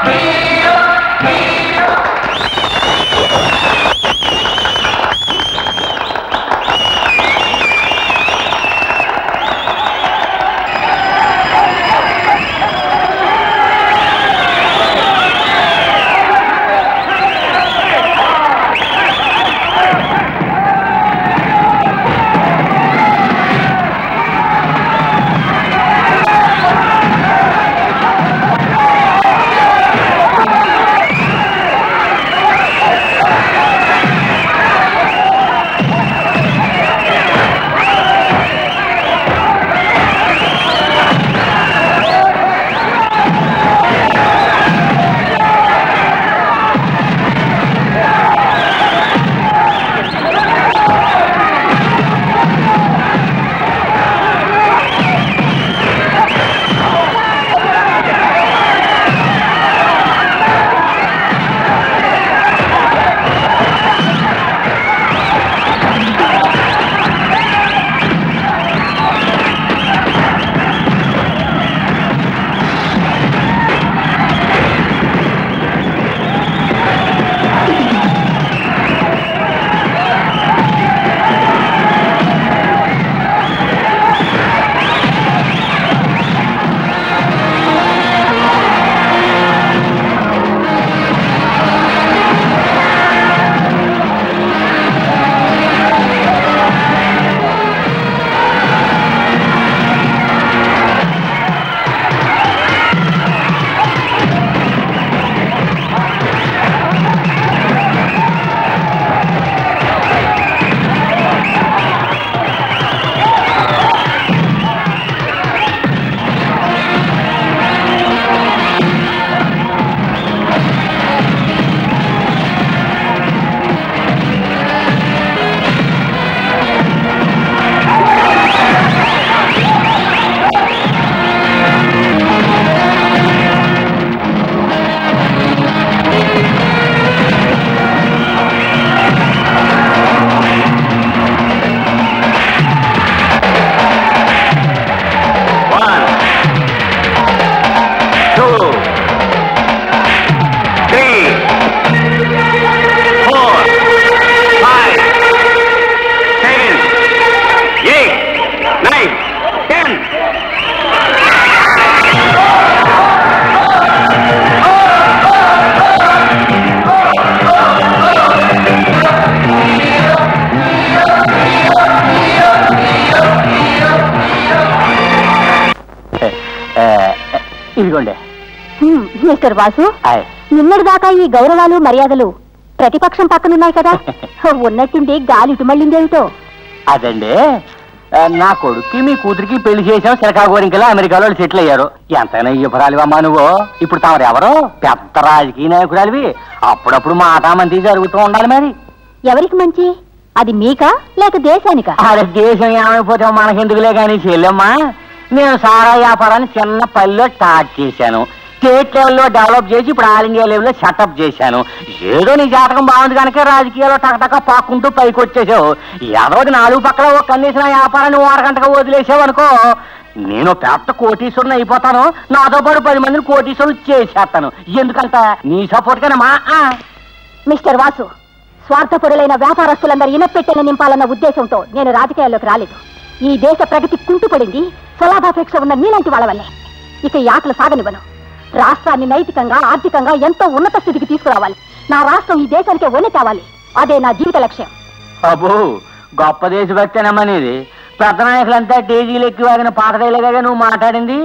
ఇదిగోండి హ్మ్, మిస్టర్ వాసు ఆయ్. నిన్నటి దాకా ఈ గౌరవాలు మర్యాదలు ప్రతిపక్షం పక్కనున్నాయి కదా ఉన్నట్టుండి గాలి ఇటు మళ్ళిందేమిటో అదండి ఆ, నా కొడుక్కి మీ కూతురికి పెళ్లి చేసాం శ్రీకాకుళంకిలా అమెరికాలో సెటిల్ అయ్యారు ఎంతైనా ఇవ్వరాలివమ్మా నువ్వు ఇప్పుడు తమరు ఎవరు పెద్ద రాజకీయ నాయకురాలివి అప్పుడప్పుడు మాట మంది జరుగుతూ ఉండాలి మరి ఎవరికి మంచి అది మీకా లేక దేశానికా అరే దేశం ఏమైపోతే మనకెందుకులే కానీ చెల్లెమ్మా నేను సారా వ్యాపారాన్ని చిన్న పల్లెలో స్టార్ట్ చేశాను స్టేట్ లెవెల్లో డెవలప్ చేసి ఇప్పుడు ఆల్ ఇండియా లెవెల్లో సెటప్ చేశాను ఏదో నీ జాతకం బాగుంది కనుక రాజకీయాల్లో టకటక పాక్కుంటూ పైకి వచ్చేసావు ఏదోది నాలుగు పక్కల ఒక కనీసం వ్యాపారాన్ని ఓ అరగంటగా వదిలేసావు అనుకో నేను పెద్ద కోటీశ్వరుని అయిపోతాను నాతో పాటు పది మందిని కోటీశ్వరులు చేసేస్తాను ఎందుకంట నీ సపోర్ట్ కనమ్మా ఆ. మిస్టర్ వాసు స్వార్థపరులైన వ్యాపారస్తులందరూ ఇనపెట్టెలు నింపాలన్న ఉద్దేశంతో నేను రాజకీయాల్లోకి రాలేదు ఈ దేశ ప్రగతి కుంటుపడింది స్వలాభాపేక్ష ఉన్న మీలాంటి వాళ్ళ వల్లే ఇక ఈ ఆటలు సాగనివ్వను రాష్ట్రాన్ని నైతికంగా ఆర్థికంగా ఎంతో ఉన్నత స్థితికి తీసుకురావాలి నా రాష్ట్రం ఈ దేశానికే వని కావాలి అదే నా జీవిత లక్ష్యం అబ్బో గొప్ప దేశభక్తేనమ్మా నీది పెద్ద నాయకులంతా టేజీలు ఎక్కి వాగిన పాతడేలేగా నువ్వు మాట్లాడింది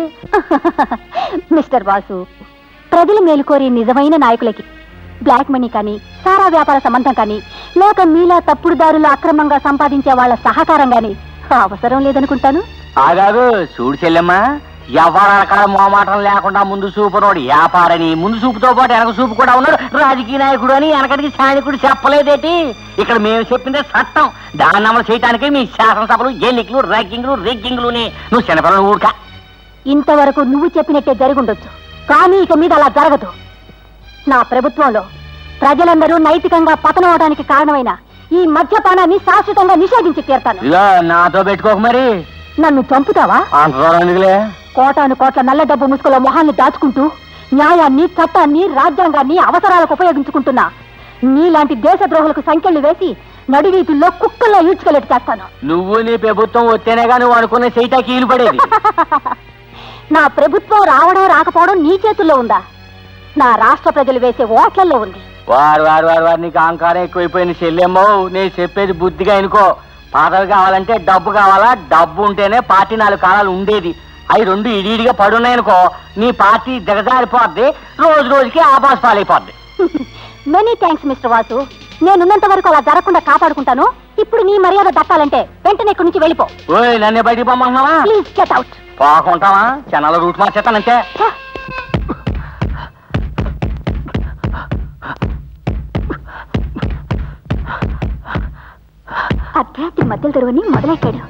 మిస్టర్ వాసు ప్రజలు మేలుకోరి నిజమైన నాయకులకి బ్లాక్ మనీ కానీ సారా వ్యాపార సంబంధం కానీ లేక మీలా తప్పుడు దారులు అక్రమంగా సంపాదించే వాళ్ళ సహకారం కానీ అవసరం లేదనుకుంటాను ఆగాదు చూడు చెల్లెమ్మా ఎవరు రకాల మోమాటం లేకుండా ముందు చూపునోడు వ్యాపారని ముందు చూపుతో పాటు వెనక చూపు కూడా ఉన్నాడు రాజకీయ నాయకుడు అని వెనకటికి సైనికుడు చెప్పలేదేటి ఇక్కడ మేము చెప్పిందే చట్టం దాన్ని అమలు చేయడానికి మీ శాసనసభలు ఎన్నికలు ర్యాంకింగ్లు రెగ్గింగ్లుని నువ్వు చిన్నపిల్లలు ఊరుక ఇంతవరకు నువ్వు చెప్పినట్టే జరుగుండొచ్చు కానీ ఇక మీద అలా జరగదు నా ప్రభుత్వంలో ప్రజలందరూ నైతికంగా పతనం అవడానికి కారణమైన ఈ మద్యపానాన్ని శాశ్వతంగా నిషేధించి తీరుతాను ఇదిగో నాతో పెట్టుకోక మరి నన్ను చంపుతావా అంత దూరం ఎందుకులే కోటాను కోట్ల నల్ల డబ్బు ముసుగులో మొహాన్ని దాచుకుంటూ న్యాయాన్ని చట్టాన్ని రాజ్యాంగాన్ని అవసరాలకు ఉపయోగించుకుంటున్నా నీలాంటి దేశద్రోహులకు సంఖ్యలు వేసి నడివీధుల్లో కుక్కల్లో ఈడ్చుకెళ్ళట్టు చేస్తాను నువ్వు నీ ప్రభుత్వం వస్తేనేగా నువ్వు అనుకున్న సైటా కీలు పడేది నా ప్రభుత్వం రావడం రాకపోవడం నీ చేతుల్లో ఉందా నా రాష్ట్ర ప్రజలు వేసే ఓట్లలో ఉంది వారు వారు వారు వారు నీకు అహంకారం ఎక్కువైపోయిన చెల్లెమ్మో నేను చెప్పేది బుద్ధిగా అనుకో పదవి కావాలంటే డబ్బు కావాలా డబ్బు ఉంటేనే పార్టీ నాలుగు కాలాలు ఉండేది అవి రెండు ఇడిగా పడున్నాయనుకో నీ పార్టీ దిగజారిపోద్ది రోజు రోజుకి ఆబాస్ పాలైపోద్ది మెనీ థ్యాంక్స్ మిస్టర్ వాసు నేనున్నంత వరకు అలా జరగకుండా కాపాడుకుంటాను ఇప్పుడు నీ మర్యాద దక్కాలంటే వెంటనే ఇక్కడి నుంచి వెళ్ళిపో ఓయ్ నన్నే బయటికి పొమ్మంటున్నావా ప్లీజ్ గెట్ అవుట్ పోకుంటావా చెన్నాల రూట్ మార్చేస్తానంతే అర్ధరాత్రి మధ్యలో తెరువని మొదలెట్టాడు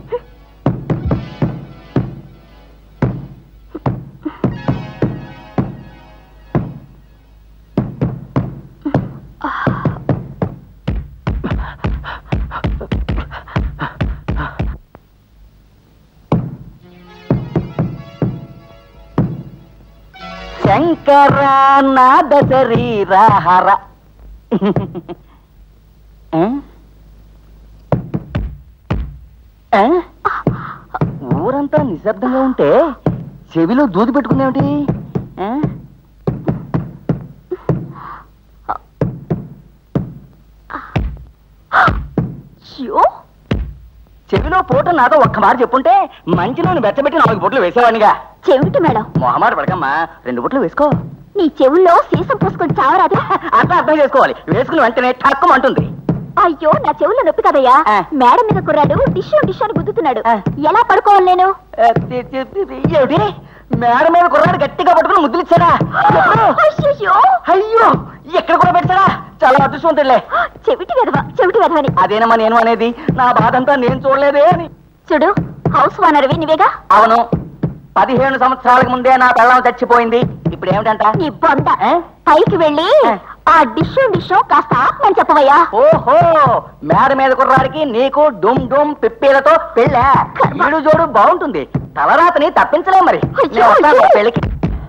శంకర నాద శరీర హర ఆ? ఆ? ఊరంతా నిశ్శబ్దంగా ఉంటే చెవిలో దూది పెట్టుకుందేమిటి ఆ? అయ్యో చెవిలో పూట నాతో ఒక్క మాట చెప్పుంటే మంచి నూనె బెచ్చబెట్టి నాలుగు బొట్లు వేసేవాడిగా చెవిటి మేడం మొహమాట పడకమ్మా రెండు బొట్లు వేసుకో నీ చెవుల్లో సీసం పూసుకొని చావరాదు అట్లా అర్థం చేసుకోవాలి వేసుకుని వెంటనే టక్కుమంటుంది అయ్యో నా చెవుల్లో నొప్పి కదయ్యా ఆ. మేడం మీద కుర్రాడు డిష్ డిష్ అని గుద్దుతున్నాడు ఆ. ఎలా పడుకోవాలి నేను ఏమిటి మేడ మీద కుర్రాడు గట్టిగా పట్టుకుని ముద్దులు ఇచ్చారా ఎప్పుడు? అయ్యయ్యో అయ్యో ఎక్కడ కూడా పెట్టారా చాలా అదృష్టవంతులే చెవిటి వెధవ చెవిటి వెధవని అదేనమ్మా నేను అనేది నా బాధ అంతా నేను చూడలేదే అని చూడు హౌస్ ఓనర్వి నువ్వేగా అవును పదిహేను సంవత్సరాలకు ముందే నా పెళ్ళం చచ్చిపోయింది ఇప్పుడు ఏమిటంట నీ బొంద ఆ? పైకి వెళ్ళి ఆ. ఆ డిష్ డిష్ కాస్త ఆపమని చెప్పవయ్యా ఓహో మేడ మీద కుర్రాడికి నీకు డుమ్ డుమ్ పిప్పీలతో పెళ్ళా ఈడు జోడు బాగుంటుంది తలరాతని తప్పించలే మరి అయ్యో, నేను వస్తాను అయ్యో. పెళ్ళికి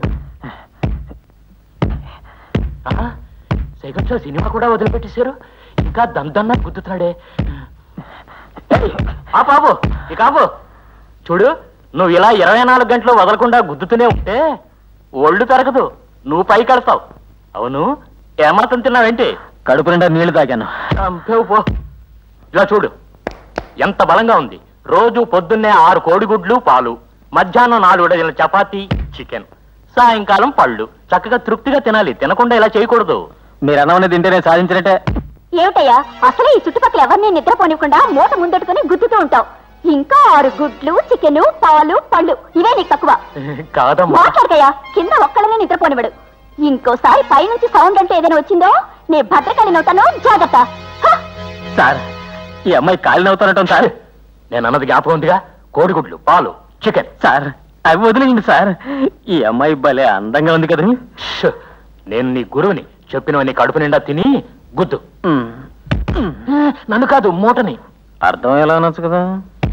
సైకొచ్చో సినిమా కూడా వదిలిపెట్టేశారు ఇంకా దందన్న గుద్దుతున్నాడే ఏయ్, ఆ బాబు ఈ కాబు చూడు నువ్వు ఇలా ఇరవై నాలుగు గంటలు వదలకుండా గుద్దుతూనే ఉంటే ఒళ్ళు పెరగదు నువ్వు పైకి వెళ్తావు అవును ఏమాత్రం తిన్నావేంటి కడుపు నిండా నీళ్లు తాగాను పో ఇలా చూడు ఎంత బలంగా ఉంది రోజు పొద్దున్నే ఆరు కోడిగుడ్లు పాలు మధ్యాహ్నం నాలుగు డజన్ల చపాతీ చికెన్ సాయంకాలం పళ్ళు చక్కగా తృప్తిగా తినాలి తినకుండా ఇలా చేయకూడదు మీరు అన్నవన్నీ తింటేనే సాధించినట్టే ఏమిటయ్యా అసలే ఈ చుట్టుపక్కల ఎవరిని నిద్రపోనివ్వకుండా మూట ముందెట్టుకుని గుద్దుతూ ఉంటావు ఇంకా ఆరు గుడ్లు చికెన్ పాలు పళ్ళు ఇవే నీకు తక్కువ కాదమ్మా మాట్లాడకయ్యా కింద ఒక్కడనే నిద్రపోనివ్వడు ఇంకోసారి పైనుంచి సౌండ్ అంటే ఏదైనా వచ్చిందో నీ భద్రకాళి నవ్వుతాను జాగ్రత్త హ! సార్ ఈ అమ్మాయి కాలినవుతానటం సార్ నేను అన్నది జ్ఞాపకం ఉందిగా కోడిగుడ్లు పాలు చికెన్ సార్ అవి వదిలేయండి సార్ ఈ అమ్మాయి భలే అందంగా ఉంది కదా నేను నీ గురువుని చెప్పినవన్నీ కడుపు నిండా తిని గుద్దు నన్ను కాదు మూటని అర్థం ఎలా అనొచ్చు కదా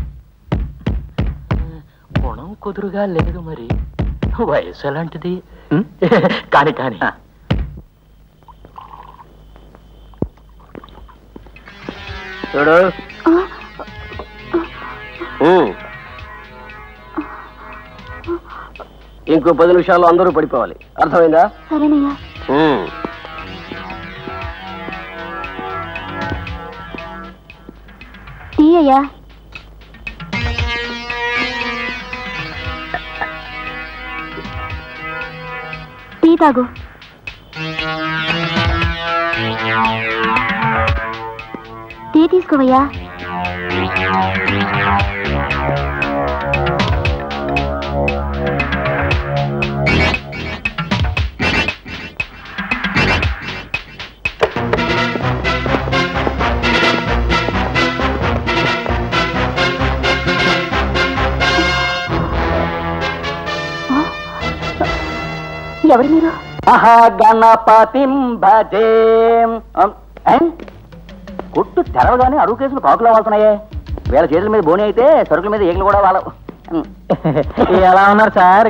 గుణం కుదురుగా లేదు మరి వయసు ఎలాంటిది కాని కాని చూడు ఇంకో పది నిమిషాల్లో అందరూ పడిపోవాలి అర్థమైందా సరేనయ్యా తీయ్యా టీ తాగు టీ తీసుకోవయ్యా ఎవరు మీరు మహాగణపతిం భజేం అం, ఏం? కొట్టు తెరవగానే అరువు కేసులు కాకులు వాళ్తున్నాయే వీళ్ళ చేతుల మీద బోని అయితే సరుకుల మీద ఈగలు కూడా వాళ్ళ ఎలా ఉన్నారు సార్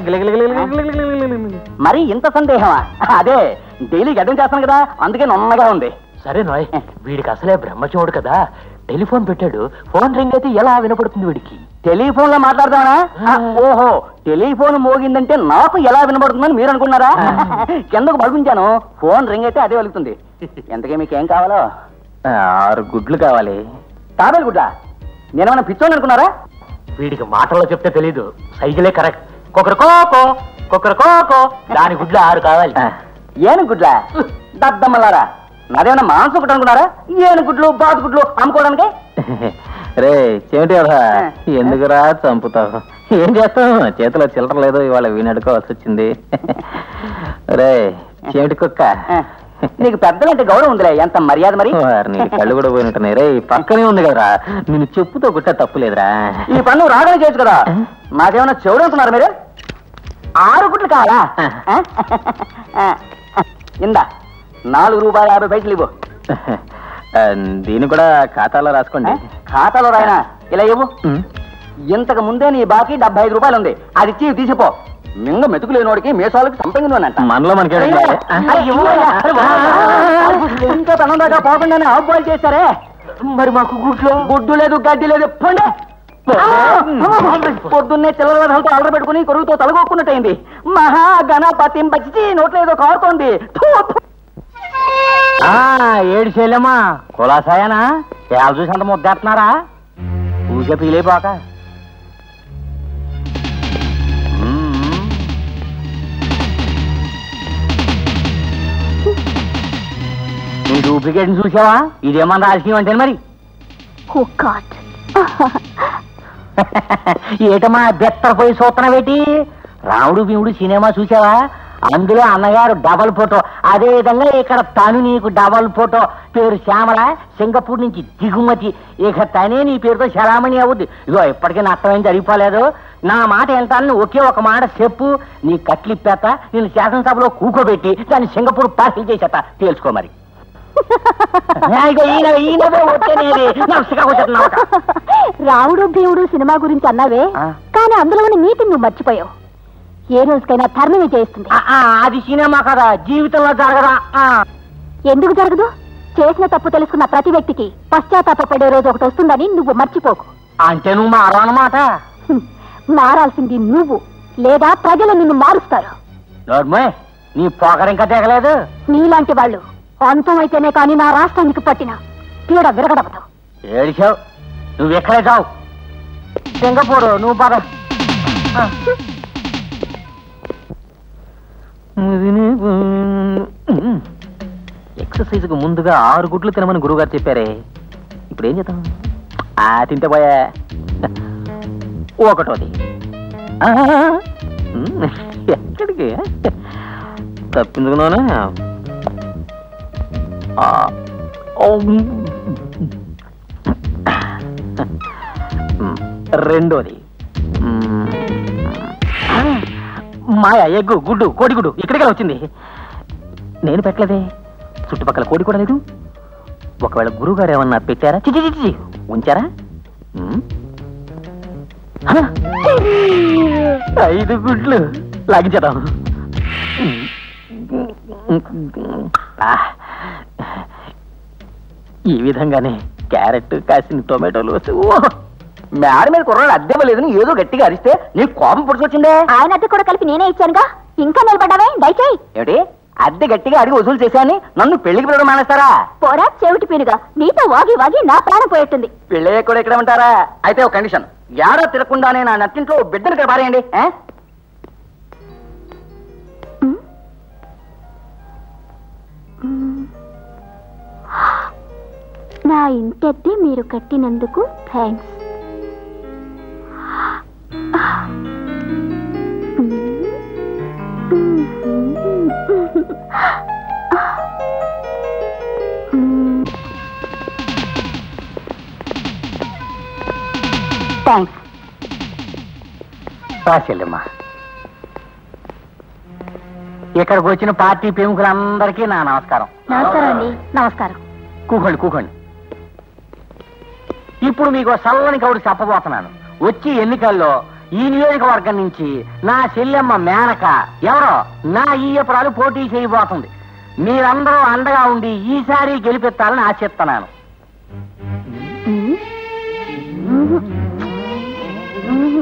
మరి ఇంత సందేహమా అదే డైలీ గడ్డం చేస్తాను కదా అందుకే నొన్నగా ఉంది సరే నోయ్ వీడికి అసలే బ్రహ్మచోడు కదా టెలిఫోన్ పెట్టాడు ఫోన్ రింగ్ అయితే ఎలా వినపడుతుంది వీడికి టెలిఫోన్ లో మాట్లాడదామా ఆ, ఓహో టెలిఫోన్ మోగిందంటే నాకు ఎలా వినబడుతుందని మీరు అనుకున్నారా కిందకు పడుకుంటాను ఫోన్ రింగ్ అయితే అదే వెలుగుతుంది ఎంతకీ మీకు ఏం కావాలో ఆరు గుడ్లు కావాలి తాబేలు గుడ్ల నేనేమన్నా పిచ్చోని అనుకున్నారా వీడికి మాటల్లో చెప్తే తెలీదు సైకిలే కరెక్ట్ కొకర కోకో కొకర కోకో దాని గుడ్లు ఆరు కావాలి ఏను గుడ్ల దద్దమ్మలారా నాదేమన్నా మాంసం ఒకటి అనుకున్నారా ఏను గుడ్లు బాతు గుడ్లు అమ్ముకోవడానికి రే చెమిటి ఎందుకురా చంపుతావు ఏం చేస్తాం చేతిలో చిల్లర లేదు ఇవాళ వీణడుకోవాల్సి వచ్చింది రే చెమిటి కుక్క ఆ, నీకు పెద్దలంటే గౌరవం ఉందిలే ఎంత మర్యాద మరి వారిని కళ్ళు కూడా పోయినట్టున్నాయి రే పక్కనే ఉంది కదరా నేను చెప్పుతో కుట్ట తప్పు లేదురా ఈ పన్ను రాగానే చేయొచ్చు కదా మాకేమన్నా చెవుడు అనుకున్నారు మీరు ఆరు గుడ్లు కావాలా ఆ? ఆ, ఇందా నాలుగు రూపాయలు యాభై పైసలు ఇవ్వు ఆ, దీన్ని కూడా ఖాతాలో రాసుకోండి ఖాతాలో రాయనా ఇలా ఇవ్వు ఉమ్. ఇంతకు ముందే నీ బాకీ డెబ్బై ఐదు రూపాయలు ఉంది అది ఇచ్చి తీసిపో మింగ మెతుకు లేనోడికి మీసాలకు సంపంగి అంట మనలో మనకి ఇంకా తనం దాకా పోకుండానే ఆఫ్ బాయిల్ చేస్తారే మరి మాకు గుడ్లు గుడ్డు లేదు గడ్డి లేదు పోండి పొద్దున్నే చిల్లర రథంతో ఆర్డర్ పెట్టుకుని కొరుగుతో తలగొక్కున్నట్టయింది మహా గణపతి బచ్చి నోట్లో ఏదో కారుతోంది థూ, థూ. ఏడు చెల్లెమ్మా కులాసాయనా ఎలా చూసి అంత ముద్దేస్తున్నారా ఊసే పీలైపోక నీ డూప్లికేట్ చూసావా ఇదేమన్నా రాజకీయం అంటే మరి ఓ గాడ్ ఏటమ్మా బెత్తరపోయి చూస్తున్నావేటి రాముడు భీముడు సినిమా చూసావా అందులో అన్నగారు డబల్ ఫోటో అదే విధంగా ఇక్కడ తను నీకు డబల్ ఫోటో పేరు శ్యామల సింగపూర్ నుంచి దిగుమతి ఇక తనే నీ పేరుతో శరామణి అవుద్ది ఇగో ఇప్పటికీ నష్టమేం జరిగిపోలేదు నా మాట వెళ్తానని ఒకే ఒక మాట చెప్పు నీ కట్లిప్పేత నేను శాసనసభలో కూకోబెట్టి దాన్ని సింగపూర్ పార్సిల్ చేసేత తేల్చుకో మరి ఇగో ఈయన ఈయనవే వచ్చేనేది నమస్కారం వచ్చేస్తున్నావు రాముడు భీముడు సినిమా గురించి అన్నావే ఆ. కానీ అందులో ఉన్న నీతిని నువ్వు మర్చిపోయావు ఏ రోజుకైనా ధర్మమే చేస్తుంది ఆ, ఆ, అది సినిమా కదా జీవితంలో జరగదా ఆ. ఎందుకు జరగదు చేసిన తప్పు తెలుసుకున్న ప్రతి వ్యక్తికి పశ్చాత్తాపపడే రోజు ఒకటి వస్తుందని నువ్వు మర్చిపోకు అంటే నువ్వు మారు అన్నమాట హ్మ్. మారాల్సింది నువ్వు లేదా ప్రజలు నిన్ను మారుస్తారు నోర్మోయ్ నీ పోకర ఇంకా తెగలేదు నీలాంటి వాళ్ళు అంతమైతేనే కానీ నా రాష్ట్రానికి పట్టిన పీడ విరగడపదు ఏడిచావు నువ్వు ఎక్కడే చావు సింగపూర్ నువ్వు పద ఆ. ఎక్సర్సైజ్ కు ముందుగా ఆరు గుడ్లు తినమని గురువుగారు చెప్పారే ఇప్పుడు ఏం చేద్దాం ఆ తింటే పోయా ఒకటోది ఆ, ఉమ్, ఎక్కడికి తప్పించుకున్నానా ఆ, ఓ, ఉమ్, రెండోది ఉమ్, మాయ ఎగ్గు గుడ్డు కోడిగుడ్డు ఎక్కడికి వచ్చింది నేను పెట్టలేదే చుట్టుపక్కల కోడి కూడా లేదు ఒకవేళ గురువుగారు ఏమన్నా పెట్టారా చిచి చిచి ఉంచారా ఉమ్. హ! ఐదు గుడ్లు లాగించేద్దాం ఆ. ఈ విధంగానే క్యారెట్ కాసిన టొమాటోలు వస్తే ఓ మేడ మీద కుర్రాడు అద్దె లేదని ఏదో గట్టిగా అరిస్తే నీకు కోపం పుడుకొచ్చిందే ఆయన అద్దె కూడా కలిపి నేనే ఇచ్చానుగా ఇంకా నిలబడ్డావే దయచేయి ఏమిటి అద్దె గట్టిగా అడిగి వసూలు చేశాని నన్ను పెళ్లికి పిలవడం మానేస్తారా పోరా చెవిటి పీనుగా నీతో వాగి వాగి నా ప్రాణం పోయేట్టుంది పెళ్ళి కూడా ఇక్కడ ఉంటారా అయితే ఒక కండిషన్ ఏడా తిరగకుండానే నా నట్టింట్లో ఓ బిడ్డను ఇక్కడ పారేయండి ఆ? ఉమ్. ఉమ్. నా ఇంటద్దె మీరు కట్టినందుకు థ్యాంక్స్ థ్యాంక్స్ చెల్లెమ్మా ఇక్కడికి వచ్చిన పార్టీ ప్రముఖులందరికీ నా నమస్కారం నమస్కారం అండి నమస్కారం కూకోండి కూకోండి ఇప్పుడు మీకు ఓ చల్లని కవుడు చెప్పబోతున్నాను వచ్చి ఎన్నికల్లో ఈ నియోజకవర్గం నుంచి నా చెల్లెమ్మ మేనక ఎవరో నా ఈయపురాలు పోటీ చేయబోతుంది మీరందరూ అండగా ఉండి ఈసారి గెలిపిస్తారని ఆశిస్తున్నాను ఉమ్. ఉమ్. ఉమ్.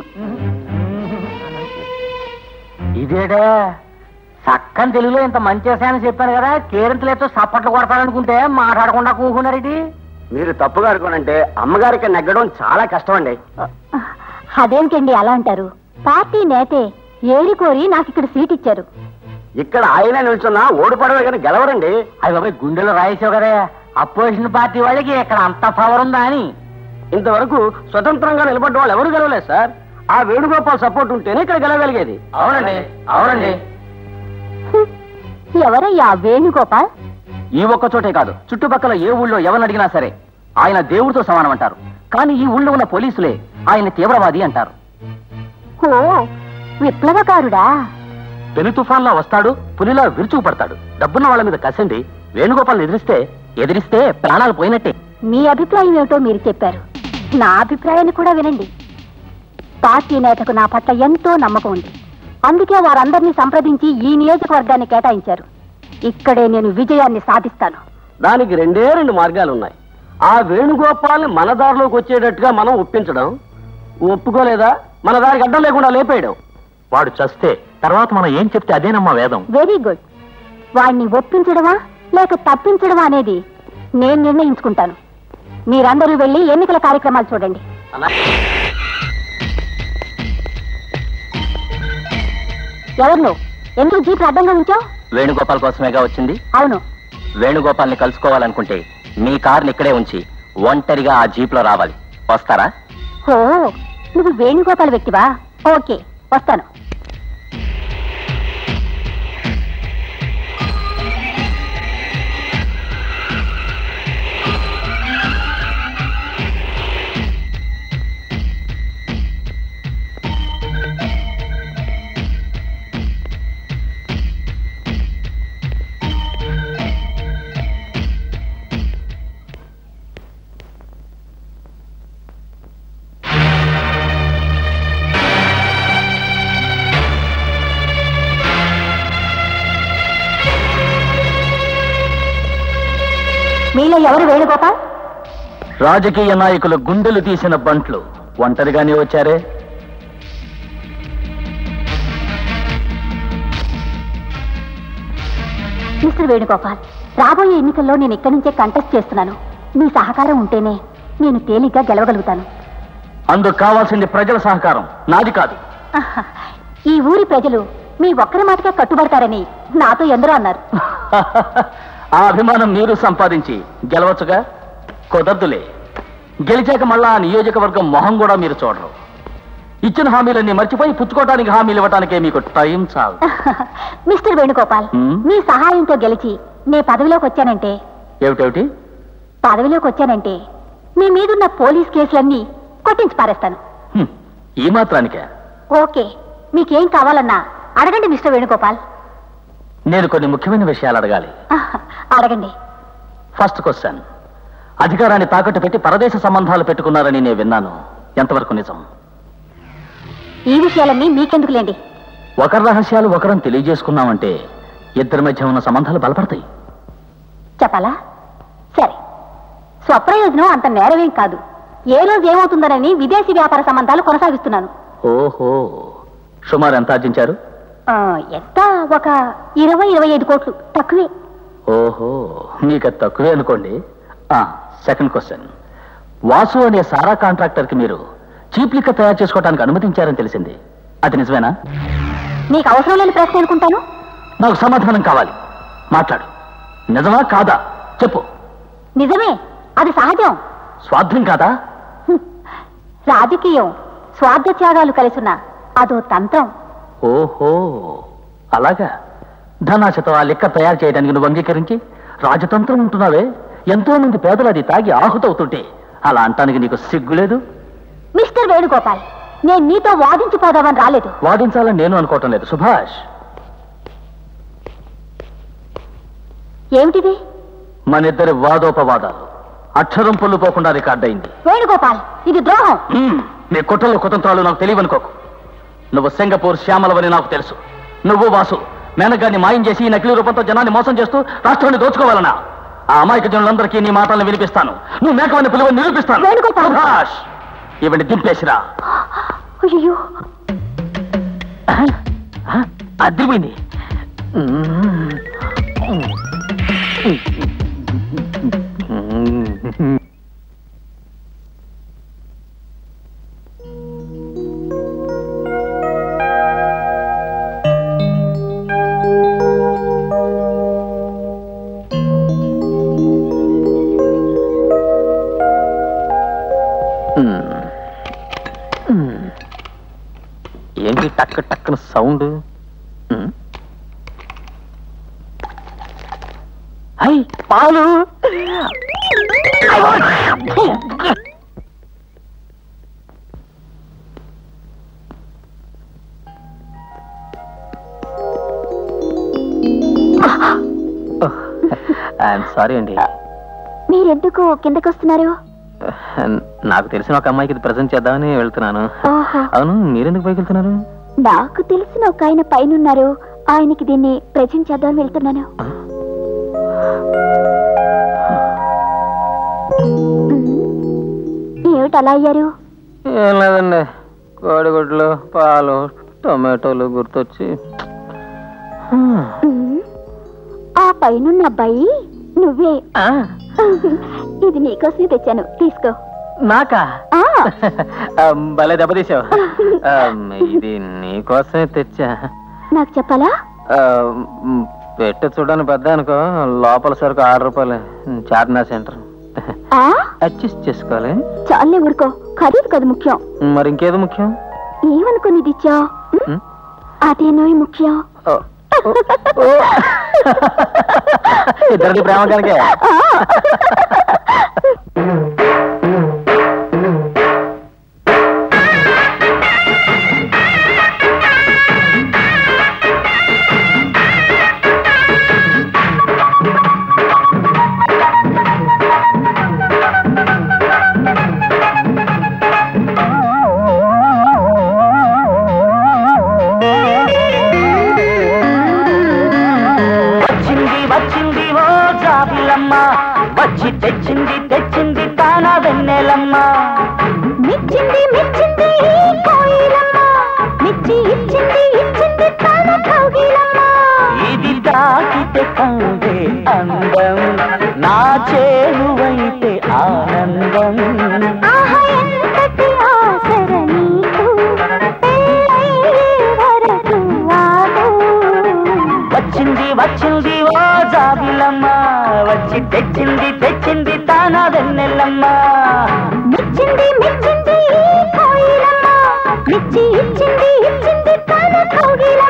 ఇదేడే చక్కని తెలుగులో ఇంత మంచి అని చెప్పాను కదా కేరింతలేతో సప్పట్లు కొడతారనుకుంటే మాట్లాడకుండా కూకున్నారేటి మీరు తప్పుగా అనుకోనంటే అమ్మగారికి నెగ్గడం చాలా కష్టం అండి అదేమిటండి అలా అంటారు పార్టీ నేతే ఏరి కోరి నాకు ఇక్కడ సీట్ ఇచ్చారు ఇక్కడ ఆయన నిల్చున్నా ఓడిపడమే కానీ గెలవరండి అవి బాబాయ్ గుండెలో రాయేసావు కదా అపోజిషన్ పార్టీ వాళ్ళకి ఇక్కడ అంత పవర్ ఉందా అని ఇంతవరకు స్వతంత్రంగా నిలబడ్డ వాళ్ళు ఎవరు గెలవలేదు సార్ ఆ వేణుగోపాల్ సపోర్ట్ ఉంటేనే ఇక్కడ గెలవగలిగేది అవునండి అవునండి హ్మ్. ఎవరయ్యా వేణుగోపాల్ ఈ ఒక్క చోటే కాదు చుట్టుపక్కల ఏ ఊళ్ళో ఎవరిని అడిగినా సరే ఆయన దేవుడితో సమానం అంటారు కానీ ఈ ఊళ్ళో ఉన్న పోలీసులే ఆయన తీవ్రవాది అంటారు ఓ విప్లవకారుడా పెను తుఫాన్లా వస్తాడు పులిలా విరుచుకుపడతాడు డబ్బున్న వాళ్ళ మీద కసండి వేణుగోపాల్ ఎదిరిస్తే ఎదిరిస్తే ప్రాణాలు పోయినట్టే మీ అభిప్రాయం ఏమిటో మీరు చెప్పారు నా అభిప్రాయాన్ని కూడా వినండి పార్టీ నేతకు నా పట్ల ఎంతో నమ్మకం ఉంది అందుకే వారందరినీ సంప్రదించి ఈ నియోజకవర్గాన్ని కేటాయించారు ఇక్కడే నేను విజయాన్ని సాధిస్తాను దానికి రెండే రెండు మార్గాలు ఉన్నాయి ఆ వేణుగోపాల్ని మన దారిలోకి వచ్చేటట్టుగా మనం ఒప్పించడం ఒప్పుకోలేదా మన దారికి అడ్డం లేకుండా లేపేయడం వాడు చస్తే తర్వాత మనం ఏం చెప్తే అదేనమ్మా వేదం వెరీ గుడ్ వాణ్ణి ఒప్పించడమా లేక తప్పించడమా అనేది నేను నిర్ణయించుకుంటాను మీరందరూ వెళ్ళి ఎన్నికల కార్యక్రమాలు చూడండి ఎవరు నువ్వు ఎందుకు జీప్ అడ్డంగా ఉంచావు వేణుగోపాల్ కోసమేగా వచ్చింది అవును వేణుగోపాల్ని కలుసుకోవాలనుకుంటే మీ కార్ని ఇక్కడే ఉంచి ఒంటరిగా ఆ జీప్ లో రావాలి వస్తారా ఓ నువ్వు వేణుగోపాల్ వ్యక్తివా ఓకే వస్తాను మీలో ఎవరు వేణుగోపాల్ రాజకీయ నాయకులు గుండెలు తీసిన బంట్లు ఒంటరిగానే వచ్చారే మిస్టర్ వేణుగోపాల్ రాబోయే ఎన్నికల్లో నేను ఇక్కడి నుంచే కంటెస్ట్ చేస్తున్నాను మీ సహకారం ఉంటేనే నేను తేలిగ్గా గెలవగలుగుతాను అందుకు కావాల్సింది ప్రజల సహకారం నాది కాదు ఆహా, ఈ ఊరి ప్రజలు మీ ఒక్కరి మాటగా కట్టుబడతారని నాతో ఎందరో అన్నారు ఆ అభిమానం మీరు సంపాదించి గెలవచ్చుగా కుదరదులే గెలిచాక మళ్ళా ఆ నియోజకవర్గం మొహం కూడా మీరు చూడరు ఇచ్చిన హామీలన్నీ మర్చిపోయి పుచ్చుకోవడానికి హామీలు ఇవ్వడానికే మీకు టైం చాలు మిస్టర్ వేణుగోపాల్ హ్మ్? మీ సహాయంతో గెలిచి నే పదవిలోకి వచ్చానంటే ఏమిటేమిటి పదవిలోకి వచ్చానంటే మీ మీదున్న పోలీస్ కేసులన్నీ కొట్టించి పారేస్తాను హ్మ్, ఈ మాత్రానికే ఓకే మీకేం కావాలన్నా అడగండి మిస్టర్ వేణుగోపాల్ నేను కొన్ని ముఖ్యమైన విషయాలు అడగాలి ఆహా, అడగండి ఫస్ట్ క్వశ్చన్ అధికారాన్ని తాకట్టు పెట్టి పరదేశ సంబంధాలు పెట్టుకున్నారని నేను విన్నాను ఎంతవరకు నిజం ఈ విషయాలన్నీ మీకెందుకులేండి ఒకరి రహస్యాలు ఒకరం తెలియజేసుకున్నామంటే ఇద్దరి మధ్య ఉన్న సంబంధాలు బలపడతాయి చెప్పాలా సరే స్వప్రయోజనం అంత నేరమేం కాదు ఏ రోజు ఏమవుతుందనని విదేశీ వ్యాపార సంబంధాలు కొనసాగిస్తున్నాను ఓహో సుమారు ఎంత ఆర్జించారు ఆ, ఎంత ఒక ఇరవై ఇరవై ఐదు కోట్లు తక్కువే ఓహో మీకు అది తక్కువే అనుకోండి సెకండ్ క్వశ్చన్ వాసు అనే సారా కాంట్రాక్టర్ కి మీరు చీప్ లిక్కర్ తయారు చేసుకోవడానికి అనుమతించారని తెలిసింది అది నిజమేనా నీకు అవసరం లేని ప్రశ్న అనుకుంటాను నాకు సమాధానం కావాలి మాట్లాడు నిజమా కాదా చెప్పు నిజమే అది సహజం స్వార్థం కాదా హ్మ్. రాజకీయం స్వార్థ త్యాగాలు కలిసిన అదో తంత్రం ఓహో అలాగా ధనాశతో ఆ లెక్క తయారు చేయడానికి నువ్వు అంగీకరించి రాజతంత్రం ఉంటున్నావే ఎంతో మంది పేదలు అది తాగి ఆహుతవుతుంటే అలా అంటానికి నీకు సిగ్గులేదు మిస్టర్ వేణుగోపాల్ నేను నీతో వాదించిపోదామని రాలేదు వాదించాలని నేను అనుకోవటం లేదు సుభాష్ ఏమిటిది మనిద్దరి వాదోపవాదాలు అక్షరం పొల్లు పోకుండా రికార్డ్ అయింది వేణుగోపాల్ ఇది ద్రోహం మ్మ్. నీ కుట్రలు కుతంత్రాలు నాకు తెలియవనుకోకు నువ్వు సింగపూర్ శ్యామలవని నాకు తెలుసు నువ్వు వాసు మేనగాన్ని మాయం చేసి ఈ నకిలీ రూపంతో జనాన్ని మోసం చేస్తూ రాష్ట్రాన్ని దోచుకోవాలనా ఆ అమాయక జనులందరికీ నీ మాటలను వినిపిస్తాను నువ్వు మేకవని పిలువని నిరూపిస్తాను వేణుగోపాల్. సుభాష్ ఇవన్నీ దింపేసిరా అయ్యో అదిరిపోయింది ఏంటి టక్ టక్కున సౌండ్ అయ్ పాలు ఐఎమ్ సారీ అండి మీరెందుకు కిందకి వస్తున్నారు నాకు తెలిసిన ఒక అమ్మాయికి ఇది ప్రజెంట్ చేద్దామని వెళ్తున్నాను ఆహా. అవును మీరెందుకు పైకి వెళ్తున్నారు నాకు తెలిసిన ఒక ఆయన పైన ఉన్నారు ఆయనకి దీన్ని ప్రజెంట్ చేద్దామని వెళ్తున్నాను ఏమిటి అలా అయ్యారు ఏం లేదండి కోడిగుడ్లు పాలు టొమాటోలు గుర్తొచ్చి ఉమ్, ఆ పైనున్న అబ్బాయి నువ్వే ఆ, ఇది నీకోసమే తెచ్చాను తీసుకో నాకా ఆ ఆ, భలే దెబ్బతీసావు ఆ, ఇది నీకోసమే తెచ్చా నాకు చెప్పాలా ఆ, మ్, పెట్టి చూడని పెద్ద అనుకో లోపల సరుకు ఆరు రూపాయలు చార్మినా సెంటర్ ఆ అడ్జస్ట్ చేసుకోవాలి చాలే ఊరుకో ఖరీదు కదా ముఖ్యం మరి ఇంకేదో ముఖ్యం ఏమనుకుని ఇది ఇచ్చా ఉమ్, అదేనో ముఖ్యం ఓ, ఇద్దరిది ప్రేమ కనుకే ఆ. వచ్చింది వచ్చింది ఓ జాబిలమ్మ వచ్చి తెచ్చింది తెచ్చింది తానా వెన్నెలమ్మ మిచ్చింది మిచ్చింది ఈ కోయిలమ్మ మిచ్చి ఇచ్చింది ఇచ్చింది తన కౌగిలమ్మ ఇది తాకితే కందే అందం నా చేరువైతే ఆనందం ఆహా ఎంతటి ఆసర నీకు పెళ్ళయ్యే వరకు ఆగు వచ్చింది వచ్చింది ఓ జాబిలమ్మ వచ్చి తెచ్చింది తెచ్చింది తానా వెన్నెలమ్మ మిచ్చింది మిచ్చింది ఈ కోయిలమ్మ మిచ్చి ఇచ్చింది ఇచ్చింది తన కౌగిలమ్మ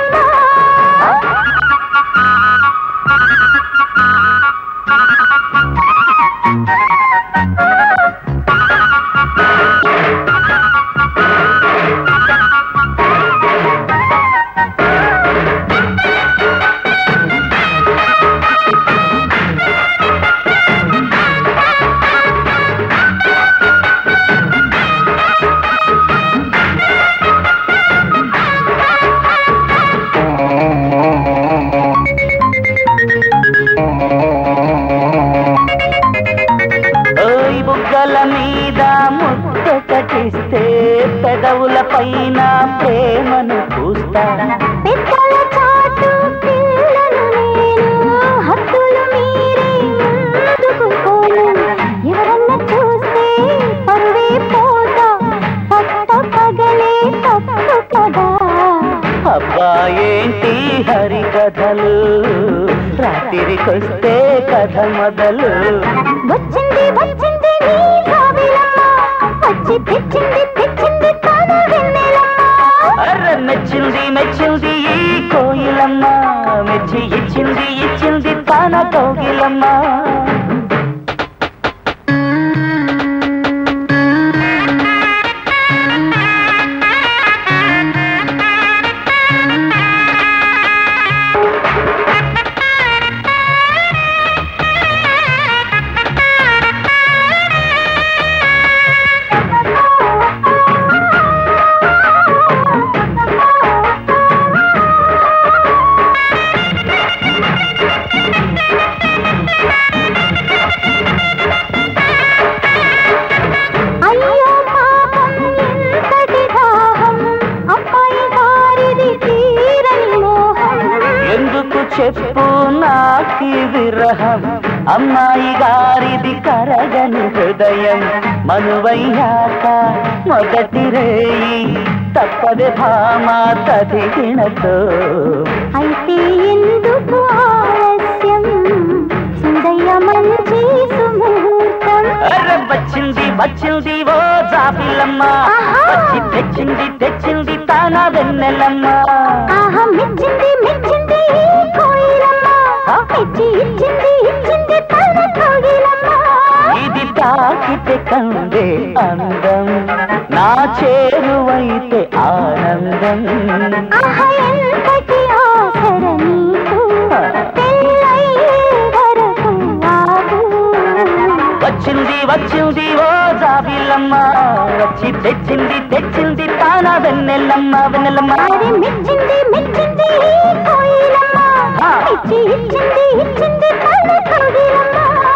ఓయ్ బుగ్గల మీద ముద్ద కటిస్తే పెదవుల పైన ప్రేమను పూస్తా పెద్దల చాటు పిల్లను నేను హద్దులు మీరి ముందుకు పోను ఎవరన్నా చూస్తే పరువే పోతా పట్ట పగలే తప్పు కదా అబ్బా ఏంటి హరి కథలు రాత్రికొస్తే కథ మొదలు వచ్చింది వచ్చింది నీ జాబిలమ్మ వచ్చి తెచ్చింది తెచ్చింది తన వెన్నెలమ్మ అర్ర మెచ్చింది మెచ్చింది ఈ కోయిలమ్మ మెచ్చి ఇచ్చింది ఇచ్చింది తన కోగిలమ్మ ఆ చెప్పు నాకి విరహం అమ్మాయి గారిది కరగని హృదయం మనువయ్యాక మొదటి రేయి తప్పదే భామా తదిగినతో అయితే ఎందుకు ఆలస్యం సుందయ్య మంచి సుముహూర్తం అరే వచ్చింది వచ్చింది ఓ జాబిలమ్మ ఆహా. వచ్చి తెచ్చింది తెచ్చింది తానా వెన్నెలమ్మ ఆహా మెచ్చింది మెచ్చింది ఈ కోయిలమ్మ మెచ్చి ఇచ్చింది ఇచ్చింది తన కోయిలమ్మ ఇది తాకితే కందే అందం నా చేరువైతే ఆనందం ఆహా ఎంతటి ఆసర నీకు పెళ్ళయ్యే వరకు ఆగు వచ్చింది వచ్చింది ఓ జాబిలమ్మ వచ్చి తెచ్చింది తెచ్చింది తానా వెన్నెలమ్మ వెన్నెలమ్మ మరి మెచ్చింది మెచ్చింది ఈ కోయిలమ్మ మెచ్చి ఇచ్చింది ఇచ్చింది తన కోయిలమ్మ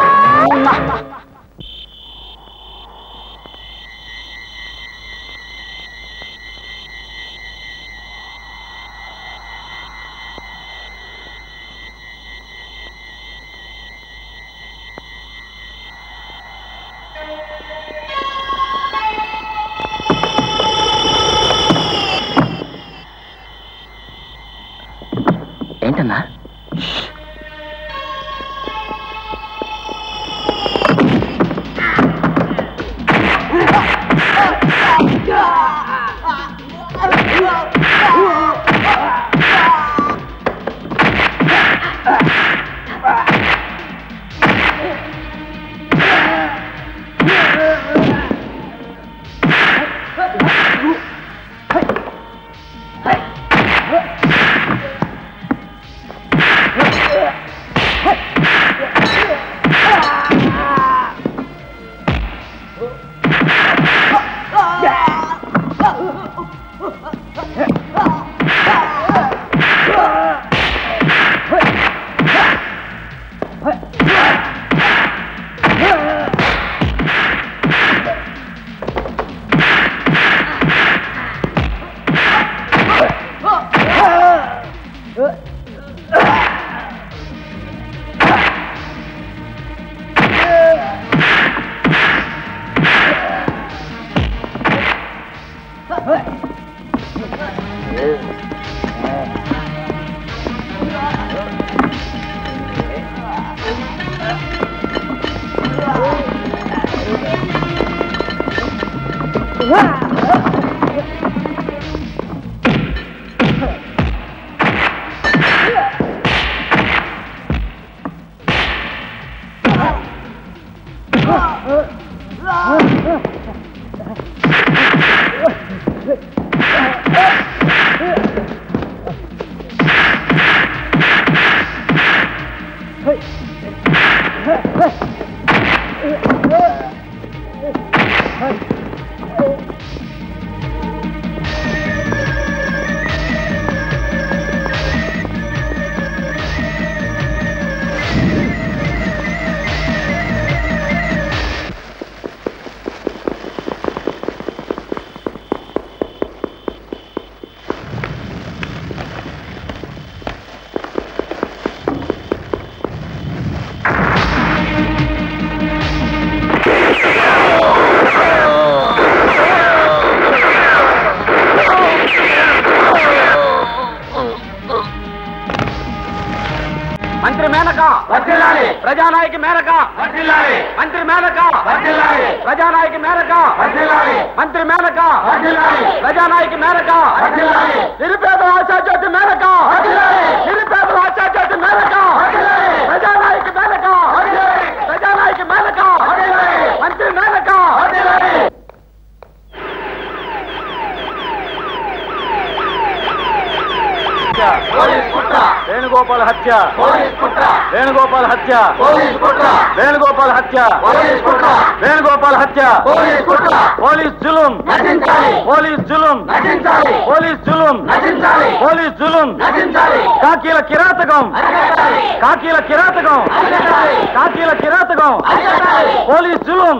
ఏంటన్నా మంత్రి మేనక వర్ధిల్లాలి ప్రజానాయకి మేనక వర్ధిల్లాలి మంత్రి మేనక వర్ధిల్లాలి ప్రజానాయకి మేనక వర్ధిల్లాలి మంత్రి మేనక వర్ధిల్లాలి ప్రజానాయకి మేనక వర్ధిల్లాలి నిరుపేద ఆశాజ్యోతి మేనక వర్ధిల్లాలి నిరుపేద ఆశాజ్యోతి మేనక వర్ధిల్లాలి ప్రజానాయకి మేనక వర్ధిల్లాలి ప్రజానాయకి మేనక వర్ధిల్లాలి మంత్రి మేనక వర్ధిల్లాలి వేణుగోపాల్ హత్య వేణుగోపాల్ హత్య వేణుగోపాల్ హత్య వేణుగోపాల్ హత్య పోలీస్ జులుం పోలీస్ జులుం పోలీస్ జులుం పోలీస్ జులుం కాకీల కిరాతకం కాకీల కిరాతకం కాకీల కిరాతకం పోలీస్ జులుం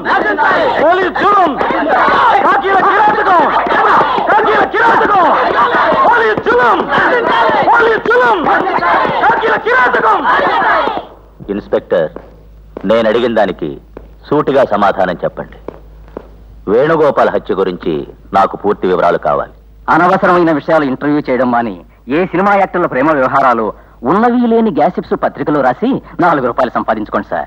పోలీస్ జులుం కాకీల కిరాతకం కాకీల కిరాతకం ఇన్స్పెక్టర్ నేను అడిగిన దానికి సూటిగా సమాధానం చెప్పండి వేణుగోపాల్ హత్య గురించి నాకు పూర్తి వివరాలు కావాలి అనవసరమైన విషయాలు ఇంటర్వ్యూ చేయడం మాని ఏ సినిమా యాక్టర్ల ప్రేమ వ్యవహారాలు ఉన్నవి లేని గ్యాసిప్స్ పత్రికలో రాసి నాలుగు రూపాయలు సంపాదించుకోండి సార్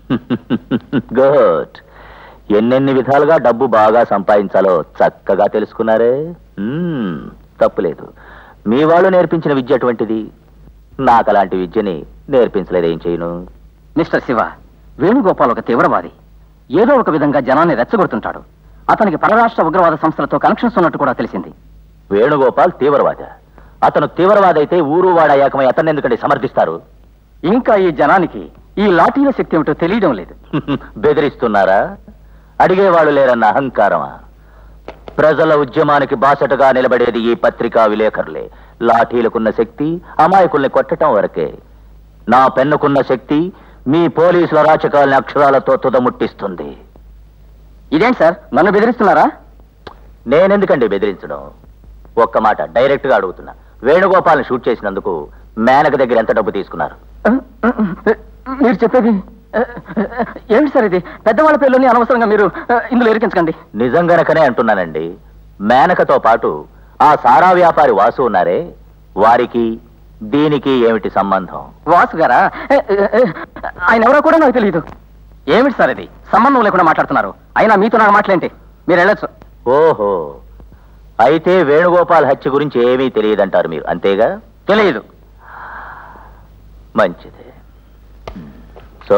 గుడ్ ఎన్నెన్ని విధాలుగా డబ్బు బాగా సంపాదించాలో చక్కగా తెలుసుకున్నారే మ్మ్, తప్పులేదు మీ వాళ్ళు నేర్పించిన విద్య అటువంటిది నాకు అలాంటి విద్యని నేర్పించలేదు ఏం చేయను మిస్టర్ శివ వేణుగోపాల్ ఒక తీవ్రవాది ఏదో ఒక విధంగా జనాన్ని రెచ్చగొడుతుంటాడు అతనికి పరరాష్ట్ర ఉగ్రవాద సంస్థలతో కనెక్షన్స్ ఉన్నట్టు కూడా తెలిసింది వేణుగోపాల్ తీవ్రవాద అతను తీవ్రవాద అయితే ఊరు వాడ ఏకమై అతన్ని ఎందుకంటే సమర్థిస్తారు ఇంకా ఈ జనానికి ఈ లాఠీల శక్తి ఏమిటో తెలియడం లేదు బెదిరిస్తున్నారా అడిగేవాళ్ళు లేరన్న అహంకారమా ప్రజల ఉద్యమానికి బాసటగా నిలబడేది ఈ పత్రికా విలేకరులే లాఠీలకున్న శక్తి అమాయకుల్ని కొట్టటం వరకే నా పెన్నుకున్న శక్తి మీ పోలీసుల రాచకాలని అక్షరాలతో తుదముట్టిస్తుంది ఇదేంటి సార్ నన్ను బెదిరిస్తున్నారా నేనెందుకండి బెదిరించడం ఒక్క మాట డైరెక్ట్ గా అడుగుతున్నా వేణుగోపాల్ని షూట్ చేసినందుకు మేనక దగ్గర ఎంత డబ్బు తీసుకున్నారు మీరు చెప్పేది ఏమిటి సార్ ఇది పెద్దవాళ్ళ పేర్లోని అనవసరంగా మీరు ఇందులో ఎరికించకండి నిజంగనకనే అంటున్నానండి మేనకతో పాటు ఆ సారా వ్యాపారి వాసు ఉన్నారే వారికి దీనికి ఏమిటి సంబంధం వాసు గారా ఏ, ఏ, ఏ, ఆయన ఎవరో కూడా నాకు తెలియదు ఏమిటి సార్ ఇది సంబంధం లేకుండా మాట్లాడుతున్నారు అయినా మీతో నాకు మాట్లాడేంటి మీరు వెళ్ళొచ్చు ఓహో అయితే వేణుగోపాల్ హత్య గురించి ఏమీ తెలియదంటారు మీరు అంతేగా తెలియదు మంచిది సో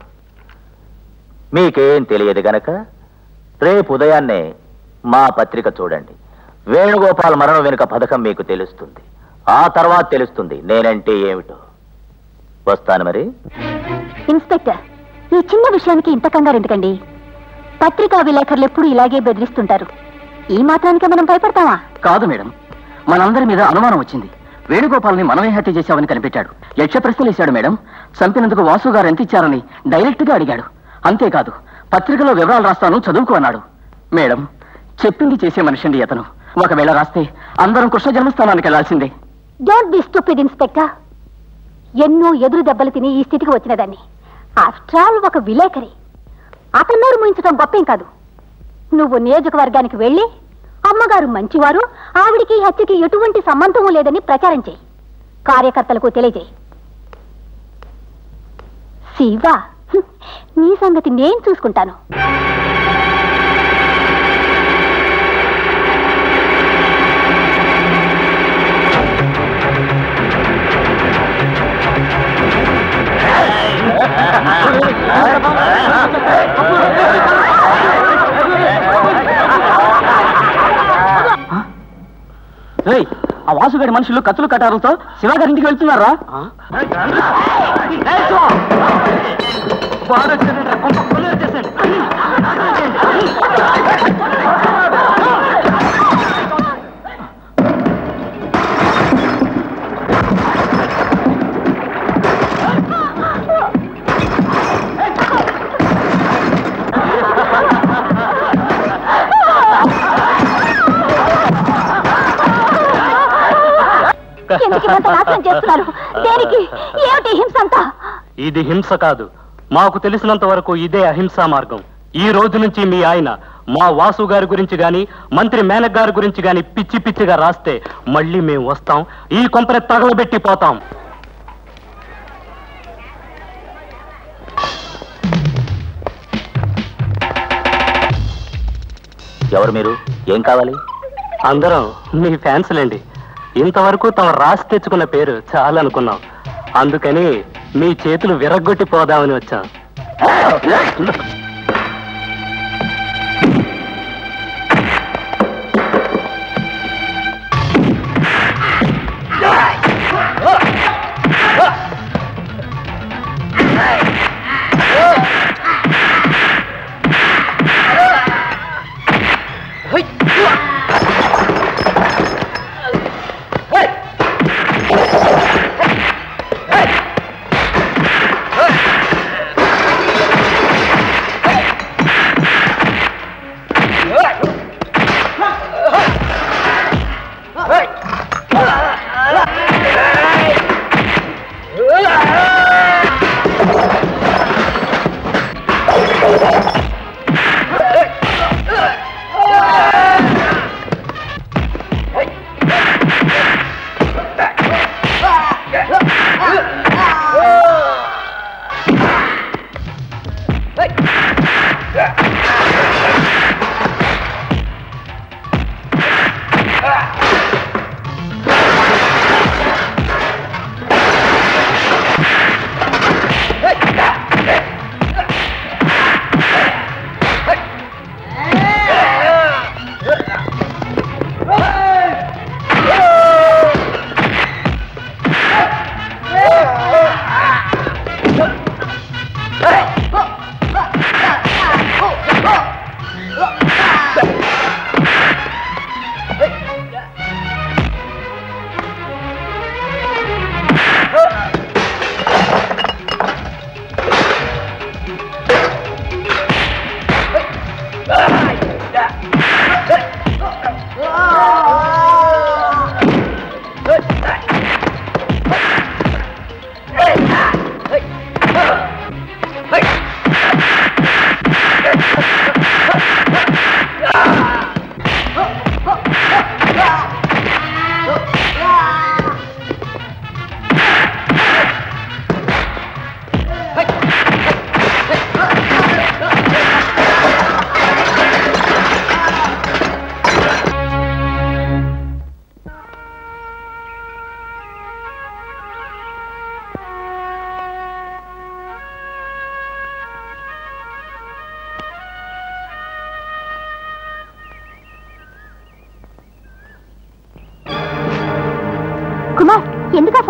మీకేం తెలియదు గనక రేపు ఉదయాన్నే మా పత్రిక చూడండి వేణుగోపాల్ మరణం వెనుక పథకం మీకు తెలుస్తుంది ఆ తర్వాత తెలుస్తుంది నేనంటే ఏమిటో వస్తాను మరి ఇన్స్పెక్టర్ ఈ చిన్న విషయానికి ఇంత కంగారు ఎందుకండి పత్రికా విలేకరులు ఎప్పుడు ఇలాగే బెదిరిస్తుంటారు ఈ మాత్రానికే మనం భయపడతామా కాదు మేడం మనందరి మీద అనుమానం వచ్చింది వేణుగోపాల్ని మనమే హత్య చేశామని కనిపెట్టాడు యక్ష ప్రశ్నలు వేశాడు మేడం చంపినందుకు వాసు గారు ఎంత ఇచ్చారని డైరెక్ట్ గా అడిగాడు అంతేకాదు పత్రికలో వివరాలు రాస్తాను చదువుకో అన్నాడు మేడం చెప్పింది చేసే మనిషండి అతను ఒకవేళ రాస్తే అందరం కృష్ణ జన్మస్థానానికి వెళ్లాల్సిందే డోంట్ బి స్టూపిడ్ ఇన్స్పెక్టర్ ఎన్నో ఎదురు దెబ్బలు తిని ఈ స్థితికి వచ్చినదాన్ని ఆఫ్టర్ ఆల్ ఒక విలేకరి అతన్నోరు ముయించడం గొప్పేం కాదు నువ్వు నియోజకవర్గానికి వెళ్ళి అమ్మగారు మంచివారు ఆవిడికి ఈ హత్యకి ఎటువంటి సంబంధం లేదని ప్రచారం చేయి కార్యకర్తలకు తెలియజేయి శివా హ్మ్, నీ సంగతి నేను చూసుకుంటాను ఏయ్, ఆ వాసుగాడి మనుషులు కత్తులు కటారులతో శివగారి ఇంటికి వెళ్తున్నారా ఎందుకు ఇంత నాశనం చేస్తున్నారు దేనికి ఏమిటి హింస అంతా ఇది హింస కాదు మాకు తెలిసినంత వరకు ఇదే అహింసా మార్గం ఈ రోజు నుంచి మీ ఆయన మా వాసు గారి గురించి గాని మంత్రి మేనక్ గారి గురించి గాని పిచ్చి పిచ్చిగా రాస్తే మళ్ళీ మేము వస్తాం ఈ కొంపని తగలబెట్టి పోతాం ఎవరు మీరు ఏం కావాలి అందరం మీ ఫ్యాన్స్లేండి ఇంతవరకు తమ రాసి తెచ్చుకున్న పేరు చాలా అనుకున్నాం అందుకని మీ చేతులు విరగ్గొట్టి పోదామని వచ్చాం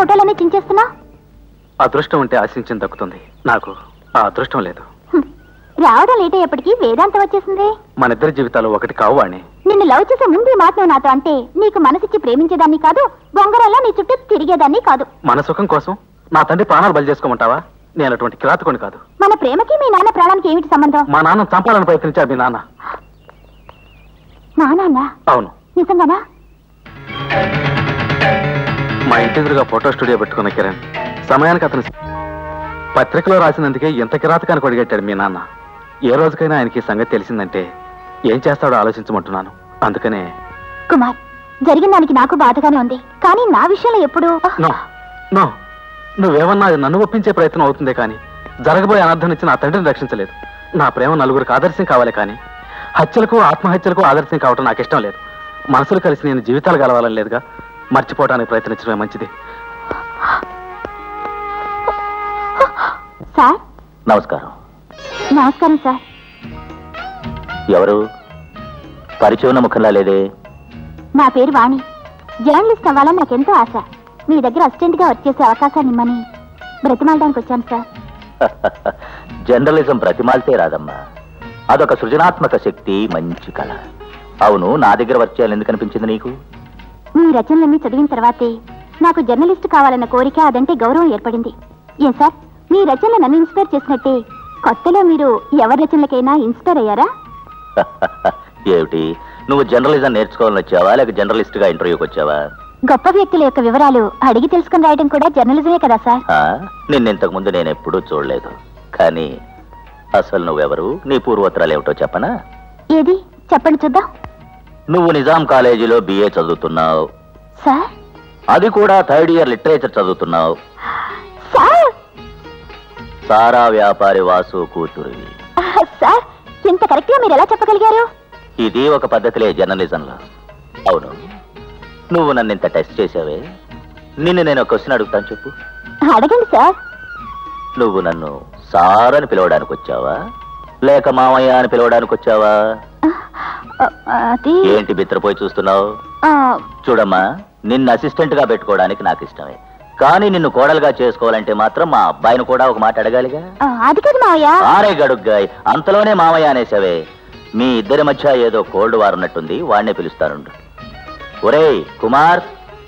ఫోటోలన్నీ చించేస్తున్నా అదృష్టం ఉంటే ఆశించిన దక్కుతుంది నాకు ఆ అదృష్టం లేదు రావడం లేట్ అయ్యేప్పటికీ వేదాంతం వచ్చేసింది మన ఇద్దరి జీవితాలు ఒకటి కావు వాణి నిన్ను లవ్ చేసే ముందు ఈ మాట నువ్వు నాతో అంటే నీకు మనసిచ్చి ప్రేమించేదాన్ని కాదు బొంగరాల్లో నీ చుట్టూ తిరిగేదాన్ని కాదు మన సుఖం కోసం నా తండ్రి ప్రాణాలు బలి చేసుకోమంటావా నేను అటువంటి కిరాతకుని కాదు మన ప్రేమకి మీ నాన్న ప్రాణానికి ఏమిటి సంబంధం మా నాన్న చంపాలని ప్రయత్నించారు మీ నాన్న నా నాన్న అవును నిజంగానా మా ఇంటి ఎదురుగా ఫోటో స్టూడియో పెట్టుకున్న కిరణ్ సమయానికి అతను పత్రికలో రాసినందుకే ఇంత కిరాతకానికి ఒడిగట్టాడు మీ నాన్న ఏ రోజుకైనా ఆయనకి ఈ సంగతి తెలిసిందంటే ఏం చేస్తాడో ఆలోచించమంటున్నాను అందుకనే కుమార్ జరిగిన దానికి నాకు బాధగానే ఉంది కానీ నా విషయంలో ఎప్పుడు నో నో నువ్వేమన్నా అది నన్ను ఒప్పించే ప్రయత్నం అవుతుందే కానీ జరగబోయే అనర్థం నుంచి నా తండ్రిని రక్షించలేదు నా ప్రేమ నలుగురికి ఆదర్శం కావాలి కానీ హత్యలకు ఆత్మహత్యలకు ఆదర్శం కావటం నాకు ఇష్టం లేదు మనసులు కలిసి నేను జీవితాలు గలవాలని లేదుగా మర్చిపోవడానికి ప్రయత్నించడమే మంచిది సార్ నమస్కారం నమస్కారం సార్ ఎవరు పరిచయం ఉన్న ముఖంలా లేదే నా పేరు వాణి జర్నలిస్ట్ అవ్వాలని నాకెంతో ఆశ మీ దగ్గర అసిస్టెంట్ గా వర్క్ చేసే అవకాశాన్ని ఇమ్మని బ్రతిమాలడానికి వచ్చాను సార్ జర్నలిజం ప్రతిమాలితే రాదమ్మా అదొక సృజనాత్మక శక్తి మంచి కళ అవును నా దగ్గర వర్క్ చేయాలని ఎందుకు అనిపించింది నీకు మీ రచనలన్నీ చదివిన తర్వాతే నాకు జర్నలిస్ట్ కావాలన్న కోరిక అదంటే గౌరవం ఏర్పడింది ఏం సార్ మీ రచనలు నన్ను ఇన్స్పైర్ చేసినట్టే కొత్తలో మీరు ఎవరి రచనలకైనా ఇన్స్పైర్ అయ్యారా ఏమిటి నువ్వు జర్నలిజం నేర్చుకోవాలని వచ్చావా లేక జర్నలిస్ట్ గా ఇంటర్వ్యూకి వచ్చావా గొప్ప వ్యక్తుల యొక్క వివరాలు అడిగి తెలుసుకుని రాయడం కూడా జర్నలిజమే కదా సార్ ఆ? నిన్న ఇంతకు ముందు నేను ఎప్పుడూ చూడలేదు కానీ అసలు నువ్వెవరు నీ పూర్వోత్తరాలు ఏమిటో చెప్పనా ఏది చెప్పండి చూద్దాం నువ్వు నిజాం కాలేజీలో బిఏ చదువుతున్నావు సార్ అది కూడా థర్డ్ ఇయర్ లిటరేచర్ చదువుతున్నావు సార్ సారా వ్యాపారి వాసు కూతురివి సార్ ఇంత కరెక్ట్ గా మీరు ఎలా చెప్పగలిగారు ఇది ఒక పద్ధతిలే జర్నలిజంలో అవును నువ్వు నన్ను ఇంత టెస్ట్ చేసావే నిన్ను నేను ఒక క్వశ్చన్ అడుగుతాను చెప్పు అడగండి సార్ నువ్వు నన్ను సార్ అని పిలవడానికి వచ్చావా లేక మామయ్య అని పిలవడానికి వచ్చావా ఆ, అది ఏంటి బిత్రపోయి చూస్తున్నావు ఆ, చూడమ్మా నిన్ను అసిస్టెంట్ గా పెట్టుకోవడానికి నాకు ఇష్టమే కానీ నిన్ను కోడలుగా చేసుకోవాలంటే మాత్రం మా అబ్బాయిని కూడా ఒక మాట అడగాలిగా ఆ, అది కాదు మావయ్య ఆరే గడుగ్గాయ్ అంతలోనే మామయ్య అనేసావే మీ ఇద్దరి మధ్య ఏదో కోల్డ్ వార్ ఉన్నట్టుంది వాడినే పిలుస్తానుండు ఒరేయ్ కుమార్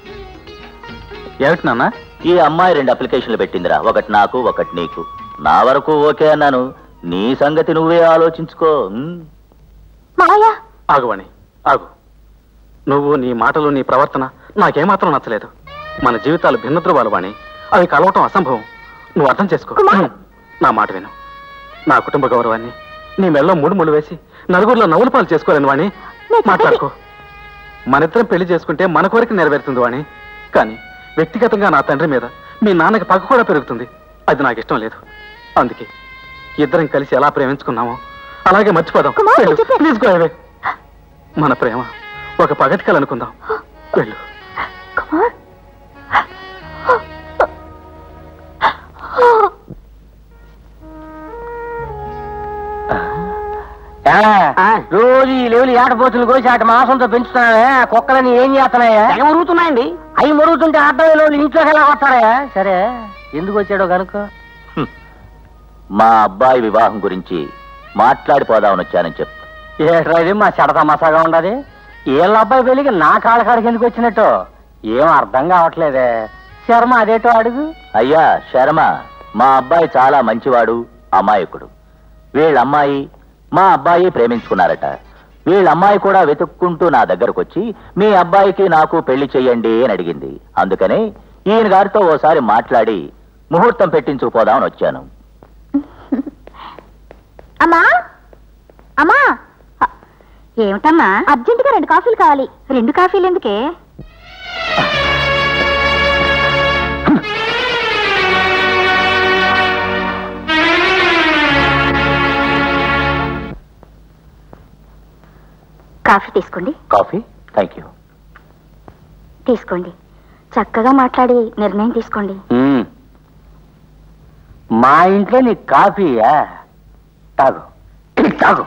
ఏమిటి నాన్న ఈ అమ్మాయి రెండు అప్లికేషన్లు పెట్టిందిరా ఒకటి నాకు ఒకటి నీకు నా వరకు ఓకే అన్నాను నీ సంగతి నువ్వే ఆలోచించుకో ఉమ్. మావయ్య ఆగువాణి ఆగు నువ్వు నీ మాటలు నీ ప్రవర్తన నాకేమాత్రం నచ్చలేదు మన జీవితాలు భిన్న ధృవాలు వాణి అవి కలవటం అసంభవం నువ్వు అర్థం చేసుకో కుమార్. నా మాట విను నా కుటుంబ గౌరవాన్ని నీ మెల్లో మూడు ముళ్ళు వేసి నలుగురిలో నవ్వుల పాలు చేసుకోలేను వాణి నేను మాట్లాడుకో మనిద్దరం పెళ్లి చేసుకుంటే మన కోరిక నెరవేరుతుంది వాణి కానీ వ్యక్తిగతంగా నా తండ్రి మీద మీ నాన్నకి పగ కూడా పెరుగుతుంది అది నాకు ఇష్టం లేదు అందుకే ఇద్దరం కలిసి ఎలా ప్రేమించుకున్నామో అలాగే మర్చిపోదాం కుమార్, వెళ్ళు. చెప్పే- ప్లీజ్ గో అవే మన ప్రేమ ఒక పగటి కల అనుకుందాం వెళ్ళు కుమార్ రోజు ఈ లేవులు ఏటపోతులు కోసి అటు మాంసంతో పెంచుతున్నానే ఆ కుక్కలని ఏం చేస్తున్నాయా మరుగుతున్నాయండి అవి మరుగుతుంటే అర్థమైన వాళ్ళు ఇంట్లోకి ఎలా వస్తాడా సరే ఎందుకు వచ్చాడో కనుక హ్మ్. మా అబ్బాయి వివాహం గురించి మాట్లాడిపోదామని వచ్చానని చెప్పు ఏట్రా ఇది మా చెడత మసాగా ఉండదు వీళ్ళ అబ్బాయి పెళ్ళికి నా కాళ్ళ కాడికి ఎందుకు వచ్చినట్టు ఏం అర్థం కావట్లేదే శర్మ అదేటో అడుగు అయ్యా శర్మ మా అబ్బాయి చాలా మంచివాడు అమాయకుడు వీళ్ళ అమ్మాయి మా అబ్బాయి ప్రేమించుకున్నారట వీళ్ళ అమ్మాయి కూడా వెతుక్కుంటూ నా దగ్గరకు వచ్చి మీ అబ్బాయికి నాకు పెళ్లి చెయ్యండి అని అడిగింది అందుకనే ఈయన గారితో ఓసారి మాట్లాడి ముహూర్తం పెట్టించుకుపోదామని వచ్చాను అమ్మా అమ్మా ఏమిటమ్మా అర్జెంటుగా రెండు కాఫీలు కావాలి రెండు కాఫీలు ఎందుకే కాఫీ తీసుకోండి కాఫీ థ్యాంక్ యూ తీసుకోండి చక్కగా మాట్లాడి నిర్ణయం తీసుకోండి మా ఇంట్లో నీ కాఫీయా తాగు తాగు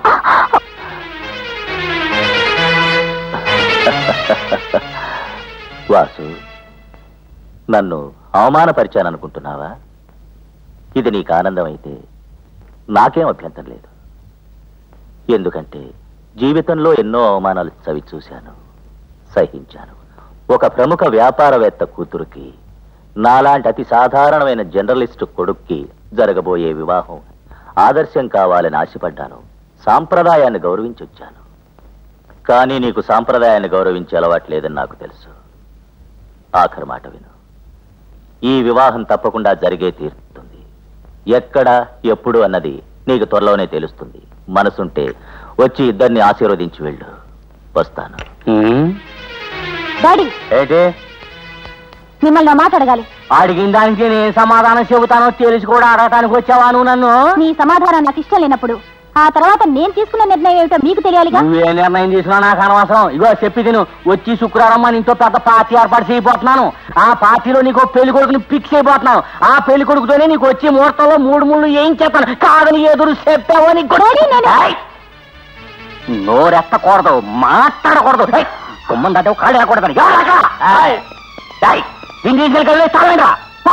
వాసు నన్ను అవమానపరిచాననుకుంటున్నావా ఇది నీకు ఆనందమైతే నాకేం అభ్యంతరం లేదు ఎందుకంటే జీవితంలో ఎన్నో అవమానాలు చవి చూశాను సహించాను ఒక ప్రముఖ వ్యాపారవేత్త కూతురికి నాలాంటి అతి సాధారణమైన జర్నలిస్టు కొడుక్కి జరగబోయే వివాహం ఆదర్శం కావాలని ఆశపడ్డాను సాంప్రదాయాన్ని గౌరవించొచ్చాను కానీ నీకు సాంప్రదాయాన్ని గౌరవించే అలవాటు లేదని నాకు తెలుసు ఆఖరి మాట విను ఈ వివాహం తప్పకుండా జరిగే తీరుతుంది ఎక్కడ ఎప్పుడు అన్నది నీకు త్వరలోనే తెలుస్తుంది మనసుంటే వచ్చి ఇద్దరిని ఆశీర్వదించి వెళ్ళు వస్తాను డాడీ ఏంటి మిమ్మల్ని నా మాట అడగాలి అడిగిన దానికి నేను సమాధానం చెబుతానో తెలిసి కూడా అడగటానికి వచ్చావా నువ్వు నన్ను మీ సమాధానం నాకు ఇష్టం లేనప్పుడు ఆ తర్వాత నేను తీసుకున్న నిర్ణయం ఏమిటో మీకు తెలియాలిగా నువ్వే నిర్ణయం తీసుకున్నా నాకు అనవసరం ఇగో చెప్పి తిను వచ్చి శుక్రవారం మన ఇంట్లో పెద్ద పార్టీ ఏర్పాటు చేయబోతున్నాను ఆ పార్టీలో నీకు పెళ్లి కొడుకుని ఫిక్స్ అయిపోతున్నాను ఆ పెళ్లి కొడుకుతోనే నీకు వచ్చి ముహూర్తంలో మూడు మూడు ఏం చేస్తాను కాదని ఎదురు చెప్పావో నీకు కూడా- డాడీ, నేను- ఏయ్! నోరెత్తకూడదు మాట్లాడకూడదు ఏయ్! గుమ్మం దాటే కాళ్ళు ఎక్కకూడదు దీన్ని తీసుకెళ్ళి చాలండి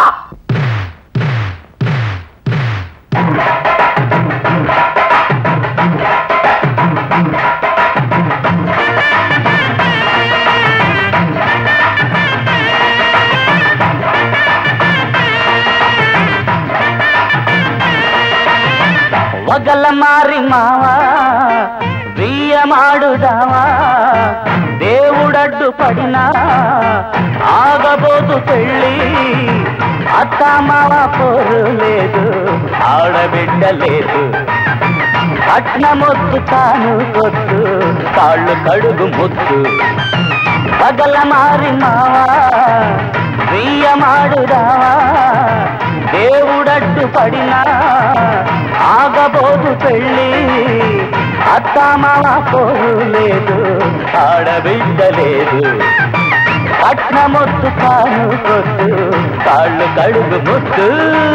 ಒಗಲ ಮಾರಿ ಮಾವ ಬಿಯ್ಯ ಮಾಡುದಾವ దేవుడడ్డు పడినా ఆగబోదు పెళ్ళి అత్త మావ పోరు లేదు ఆడబిడ్డ లేదు కట్నమొద్దు తాను కొద్దు కాళ్ళు కడుగు ముద్దు పగల మారి మావా బియ్య మాడుదావా దేవుడడ్డు పడినా ఆగబోదు పెళ్ళి అత్త మావ పోరు లేదు ఆడబిడ్డ లేదు కట్నమొద్దు తాను కొద్దు కాళ్ళు కడుగు ముద్దు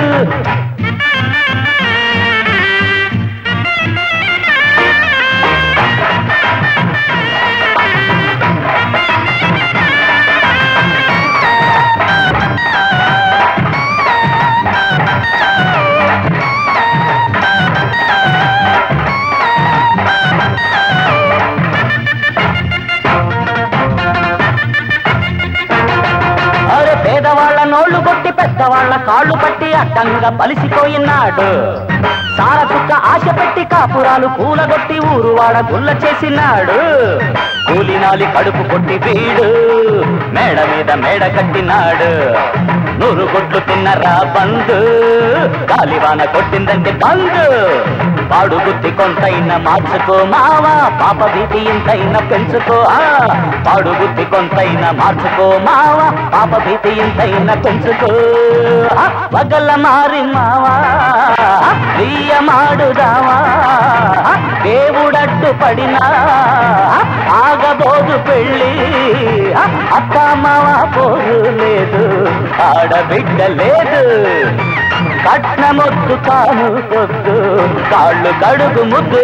అరే పేదవాళ్ళ నోళ్లు కొట్టి పెద్దవాళ్ళ కాళ్ళు పట్టి అడ్డంగా బలిసిపోయినాడు సార చుక్క ఆశ పెట్టి కాపురాలు కూలగొట్టి ఊరు వాడ గుల్ల చేసినాడు కూలినాలి కడుపు కొట్టి వీడు మేడ మీద మేడ కట్టినాడు నూరు కొట్లు తిన్నరా బంధు గాలివాన కొట్టిందంటే బంధు వాడు బుద్ధి కొంతైనా మార్చుకో మావా పాప భీతి ఇంతైనా పెంచుకో ఆ వాడు బుద్ధి కొంతైనా మార్చుకో మావా పాప భీతి ఇంతైనా పెంచుకో ఆ, పగల మారి మావా బియ్య మాడుదావా ఆ, దేవుడడ్డు పడినా ఆ, ఆగబోదు పెళ్ళి ఆ, అత్త మావ పోరు లేదు ఆడబిడ్డ లేదు కట్నమొద్దు తాను కొద్దు కాళ్ళు కడుగు ముద్దు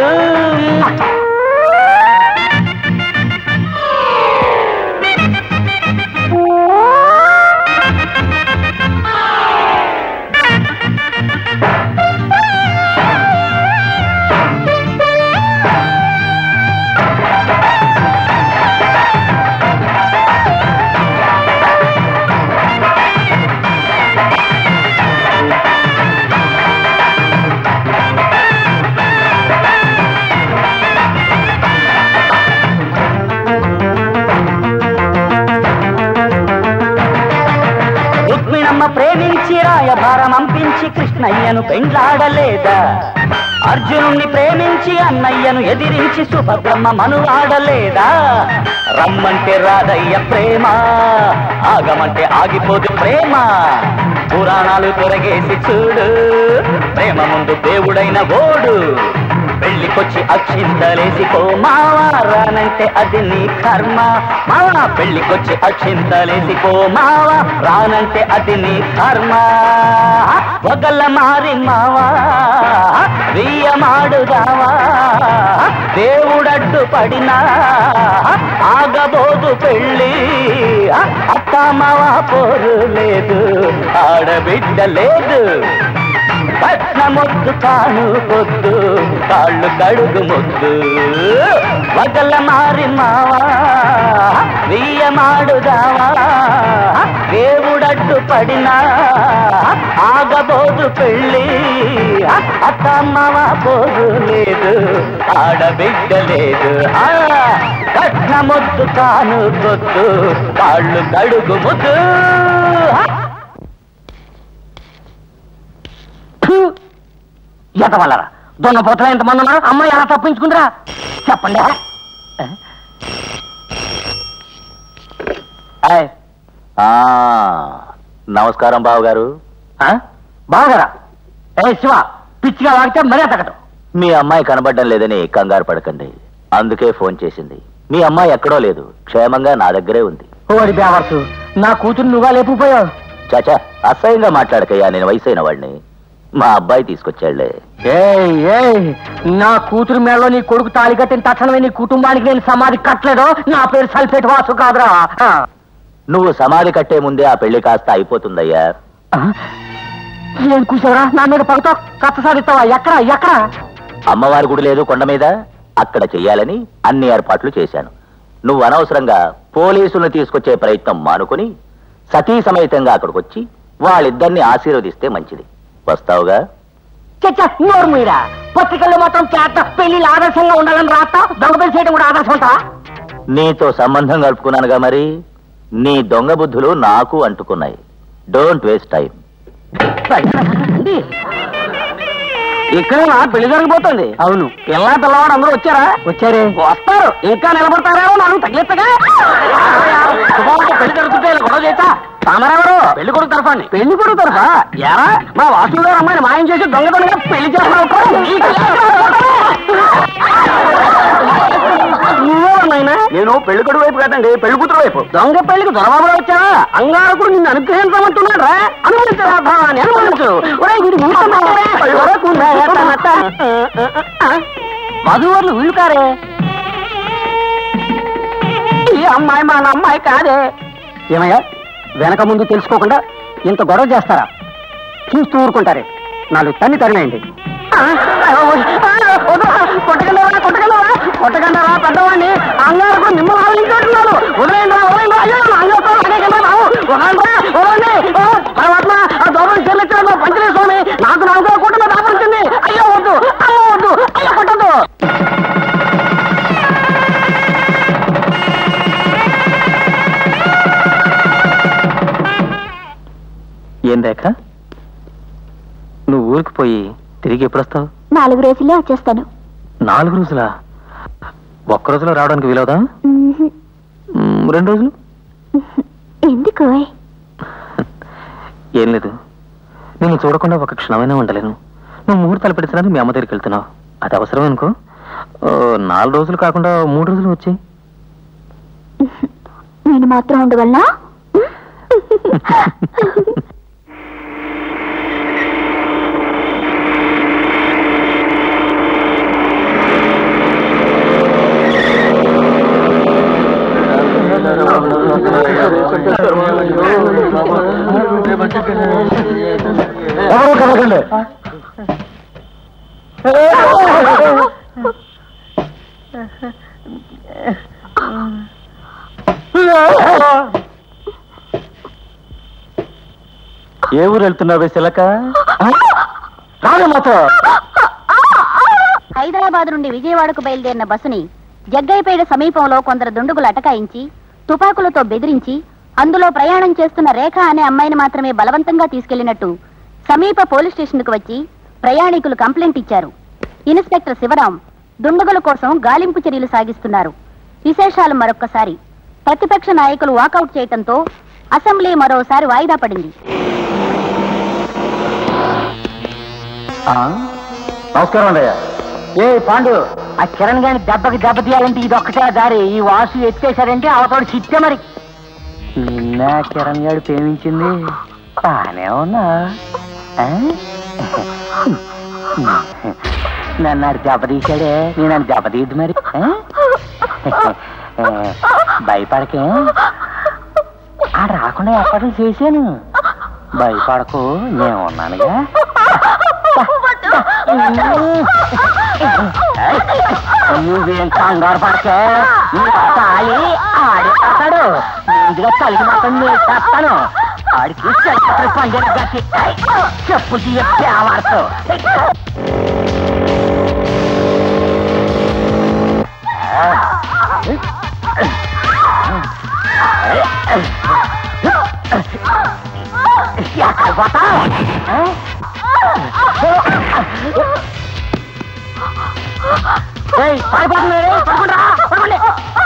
రుక్మిణమ్మ ప్రేమించి రాయభారం అంపించి కృష్ణయ్యను పెండ్లాడలేదా అర్జునుణ్ణి ప్రేమించి అన్నయ్యను ఎదిరించి సుభద్రమ్మ మనువాడలేదా రమ్మంటే రాదయ్య ప్రేమ ఆగమంటే ఆగిపోదు ప్రేమ పురాణాలు తిరగేసి చూడు ప్రేమ ముందు దేవుడైన ఓడు పెళ్లి పెళ్లికొచ్చి అక్షింతలేసిపో మావా రానంటే అది నీ కర్మ మావా పెళ్లికొచ్చి అక్షింతలేసిపో మావా రానంటే అది నీ కర్మ ఒకళ్ళ మారి మావా వెయ్య మాడుదావా దేవుడడ్డు పడినా ఆగబోదు పెళ్ళి అత్తమావా పోరు లేదు ఆడబిడ్డ లేదు పట్నమొద్దు కాను పొద్దు కాళ్ళు కడుగు ముద్దు వగల మారి మావా వెయ్య మాడుదావా దేవుడడ్డు పడినా ఆగబోదు పెళ్ళి అత్తమ్మవ పోదు లేదు ఆడబిడ్డ లేదు ఆ, పట్నమొద్దు కాను పొద్దు కాళ్ళు కడుగు ముద్దు ఎంత వల్లరా దొంగ పోతలు ఎంతమంది ఉన్నారు అమ్మాయి ఎలా తప్పించుకుందిరా చెప్పండి ఏయ్, ఆ, నమస్కారం బావ గారు ఆ? బాగారా ఏ శివ పిచ్చిగా వాగితే మరీ తగ్గదు మీ అమ్మాయి కనబడడం లేదని కంగారు పడకండి అందుకే ఫోన్ చేసింది మీ అమ్మాయి ఎక్కడో లేదు క్షేమంగా నా దగ్గరే ఉంది ఓడి బేవర్సు నా కూతురు నువ్వా లేపుపోయావు చాచా అసహ్యంగా మాట్లాడకయ్యా నేను వయసైన వాడిని మా అబ్బాయి తీసుకొచ్చాళ్లే ఏయ్ ఏయ్ నా కూతురు మేడలో నీ కొడుకు తాళి కట్టిన తక్షణమే నీ కుటుంబానికి నేను సమాధి కట్టలేదో నా పేరు సల్ఫేట్ వాసు కాదురా ఆ. నువ్వు సమాధి కట్టే ముందే ఆ పెళ్లి కాస్త అయిపోతుందయ్యా ఆ? ఏం కూసావరా నా మీద పగతో కథ సాధిస్తావా ఎక్కడ ఎక్కడ అమ్మవారి గుడి లేదు కొండ మీద అక్కడ చెయ్యాలని అన్ని ఏర్పాట్లు చేశాను నువ్వు అనవసరంగా పోలీసులను తీసుకొచ్చే ప్రయత్నం మానుకుని సతీ సమేతంగా అక్కడికి వచ్చి వాళ్ళిద్దరిని ఆశీర్వదిస్తే మంచిది వస్తావుగా చచ్చ నోరు మీరా పత్రికల్లో మాత్రం చేత పెళ్లి ఆదర్శంగా ఉండాలని రాస్తా దొంగతనం చేయడం కూడా ఆదర్శం ఉంటావా నీతో సంబంధం కలుపుకున్నానుగా మరి నీ దొంగ బుద్ధులు నాకు అంటుకున్నాయి డోంట్ వేస్ట్ టైం ఇక్కడ నా పెళ్లి జరిగిపోతుంది అవును పిల్ల పిల్లవాడు అందరూ వచ్చారా వచ్చారే వస్తారు ఇంకా నిలబడతారేమో నాకు తగిలిత్తగా శుభవార్త పెళ్లి జరుగుతుంటే ఇలా గొడవ చేస్తా తామరెవరు పెళ్లి కొడుకు తరఫాన్ని పెళ్లి కొడుకు తరఫా ఎరా మా వాసు గారు అమ్మాయిని మాయం చేసి దొంగ దొంగ పెళ్లి చేస్తున్నావు నేను పెళ్లి కొడుకు వైపు కదండి పెళ్లి కూతురు వైపు దొంగ పెళ్లికి దొరబాబులో వచ్చావా అంగారకుడు నిన్ను అనుగ్రహించమంటున్నాడు రా అనుమతించరా భావాన్ని అనుమతించు ఒరేయ్, వీడి మూసుకున్నాడే. ఒరే, కుందా, ఎట్ట, నట్ట. వధువర్లు వీళ్ళు కారే ఈ అమ్మాయి మన అమ్మాయి కాదే ఏమయ్యా వెనక ముందు తెలుసుకోకుండా ఇంత గొడవ చేస్తారా చూస్తూ ఊరుకుంటారే నాలుగు తన్ని తరిమేయండి కొట్టగలవా కొట్టగలవా కొట్టగలరా పెద్దవాడిని అంగారు కూడా మిమ్మల్ని ఆవలించుకుంటున్నాను వదిలేయండి వదిలేయండి అయ్యో నా అంగతో అనేకన్నా రావు వదలండి వదలండి పరమాత్మ ఆ దోమని చెల్లించాడు పంచలే స్వామి నాకు నాకు కూటమి దాపరించింది అయ్యో వద్దు అయ్యో వద్దు అయ్యో కొట్టద్దు ఏం రేఖ నువ్వు ఊరికి పోయి తిరిగి ఎప్పుడు వస్తావు నాలుగు రోజుల్లో వచ్చేస్తాను నాలుగు రోజులా ఒక్క రోజులో రావడానికి వీలవుదా మ్మ్. మ్, రెండు రోజులు ఎందుకు ఏం లేదు నేను చూడకుండా ఒక క్షణమైనా ఉండలేను నువ్వు ముహూర్తాలు పెట్టించడానికి మీ అమ్మ దగ్గరికి వెళ్తున్నావు అది అవసరం అనుకో ఓ, నాలుగు రోజులు కాకుండా మూడు రోజులు వచ్చాయి నేను మాత్రం ఉండవల్లా ఎవరు కలగండి ఏ ఊరు వెళ్తున్నావే శిలక రాను మాత్రం హైదరాబాద్ నుండి విజయవాడకు బయలుదేరిన బస్సుని జగ్గైపేట సమీపంలో కొందరు దుండుగులు అటకాయించి తుపాకులతో బెదిరించి అందులో ప్రయాణం చేస్తున్న రేఖ అనే అమ్మాయిని మాత్రమే బలవంతంగా తీసుకెళ్లినట్టు సమీప పోలీస్ స్టేషన్కు వచ్చి ప్రయాణికులు కంప్లైంట్ ఇచ్చారు ఇన్స్పెక్టర్ శివరాం దుండగుల కోసం గాలింపు చర్యలు సాగిస్తున్నారు విశేషాలు మరొక్కసారి ప్రతిపక్ష నాయకులు వాకౌట్ చేయటంతో అసెంబ్లీ మరోసారి వాయిదా పడింది నమస్కారం అండి ఏ పాండు ఆ కిరణ్ గాని దెబ్బకి దెబ్బ తీయాలంటే ఇది ఒక్కటే దారి ఈ వాసు ఎత్తేసారంటే అవతోడు చిట్టే మరి నిన్న కిరణ్ గారు ప్రేమించింది బానే ఉన్నా ఆ? నన్ను ఆడు దెబ్బ తీశాడే నేను నన్ను దెబ్బ తీయద్దు మరి ఆ? భయపడకే ఆడు రాకుండా ఏర్పాట్లు చేశాను భయపడకు నేను ఉన్నానుగా నువ్వేం కంగారు పడకే నీ తాయి ఆడిపోతాడు ముందుగా కలిగి మొత్తం చేస్తాను ఆడికి చెట్టు పంజర గట్టి చెప్పు తీయ తేవాడుతూ ఎక్కడ పోతావు పడిపోతున్నాడు పడుకుంటా పడుకోండి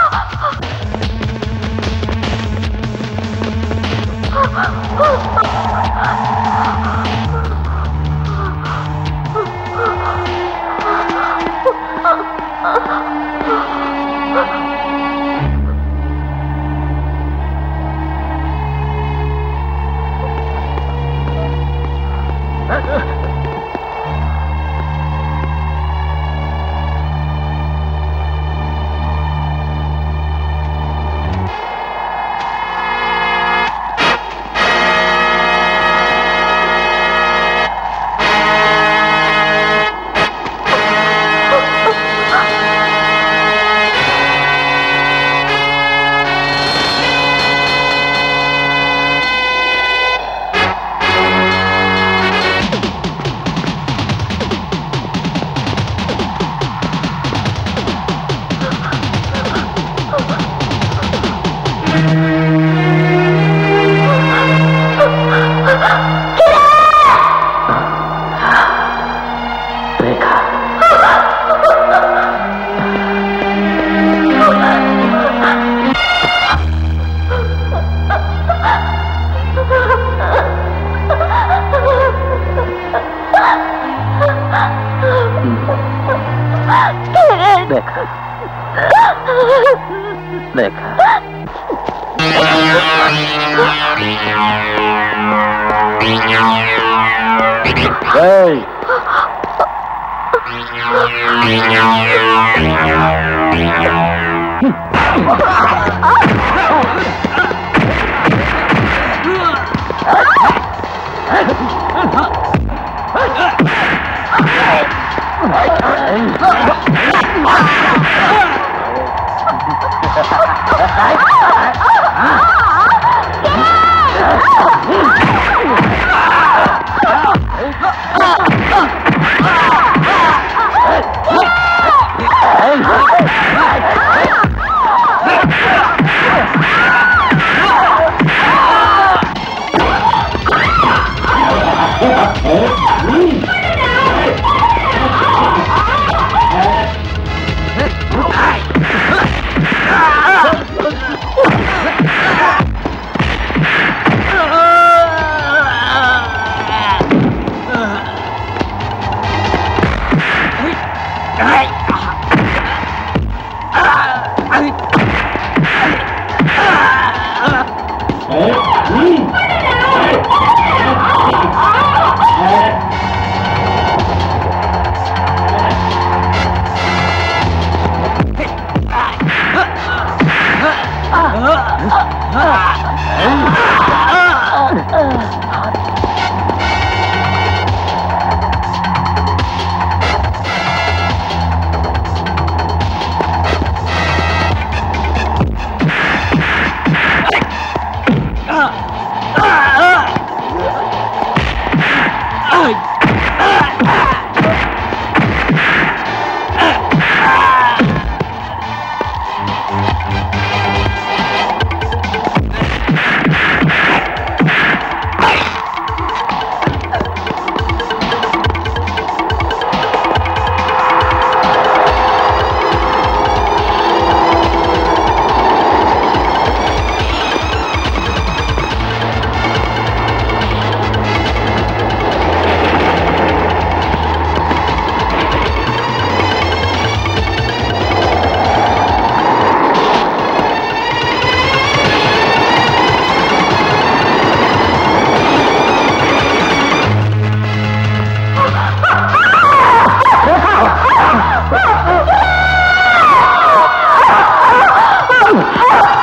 రేఖ రేఖ ఏయ్!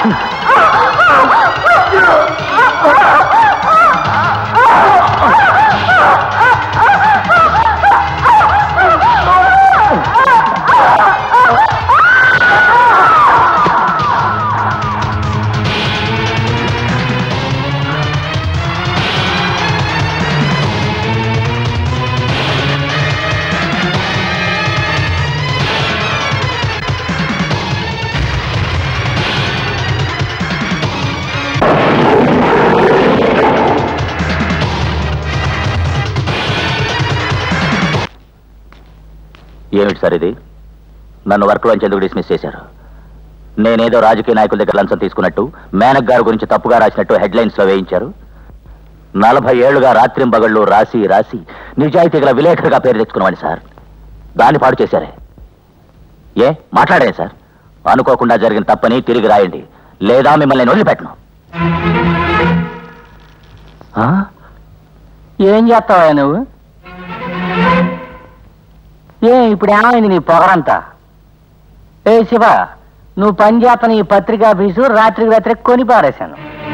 ఏమిటి సార్ ఇది నన్ను వర్క్లోంచి ఎందుకు డిస్మిస్ చేశారు నేనేదో రాజకీయ నాయకుల దగ్గర లంచం తీసుకున్నట్టు మేనక్ గారి గురించి తప్పుగా రాసినట్టు హెడ్లైన్స్ లో వేయించారు నలభై ఏళ్లుగా రాత్రింబగళ్ళు రాసి రాసి నిజాయితీ గల విలేకరుగా పేరు తెచ్చుకున్నామని సార్ దాన్ని పాడు చేశారే ఏ మాట్లాడే సార్ అనుకోకుండా జరిగిన తప్పని తిరిగి రాయండి లేదా మిమ్మల్ని నేను వదిలిపెట్టను ఆ? ఏం చేస్తావా నువ్వు ఏ ఇప్పుడు ఏమైంది నీ పొగరంతా ఏ శివ నువ్వు పని చేస్తున్న ఈ పత్రికా ఆఫీసు రాత్రికి రాత్రి కొని పారేశాను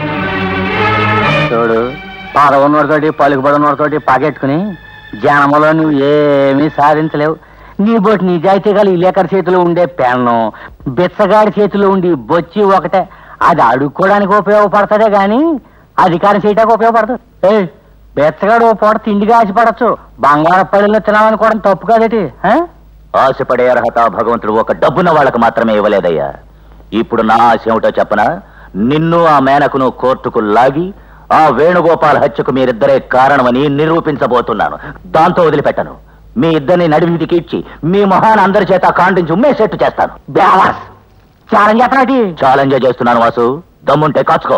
చూడు పదవున్నోడితోటి పలుకుబడినోడితోటి పగెట్టుకుని జనములో నువ్వు ఏమీ సాధించలేవు నీ బోటి నిజాయితీ గల ఈ లేఖర్ చేతిలో ఉండే పెన్ను బిచ్చగాడి చేతిలో ఉండి బొచ్చి ఒకటే అది అడుక్కోవడానికి ఉపయోగపడుతుందే గాని అధికారం చేయడానికి ఉపయోగపడదు ఏ బెచ్చగాడు ఓ పూట తిండిగా ఆశపడచ్చు బంగారు పల్లెల్లో తినాలనుకోవడం తప్పు కాదేటి ఆ? ఆశపడే అర్హత భగవంతుడు ఒక డబ్బున్న వాళ్ళకు మాత్రమే ఇవ్వలేదయ్యా ఇప్పుడు నా ఆశ ఏమిటో చెప్పనా నిన్ను ఆ మేనకును కోర్టుకు లాగి ఆ వేణుగోపాల్ హత్యకు మీరిద్దరే కారణమని నిరూపించబోతున్నాను దాంతో వదిలిపెట్టను మీ ఇద్దరిని నడిమిదికి ఇచ్చి మీ మొహాన్ని అందరి చేత కాండించి ఉమ్మేసేట్టు చేస్తాను బేవాస్ ఛాలెంజ్ చేస్తున్నాటి ఛాలెంజ్ చేస్తున్నాను వాసు దమ్ముంటే కాచుకో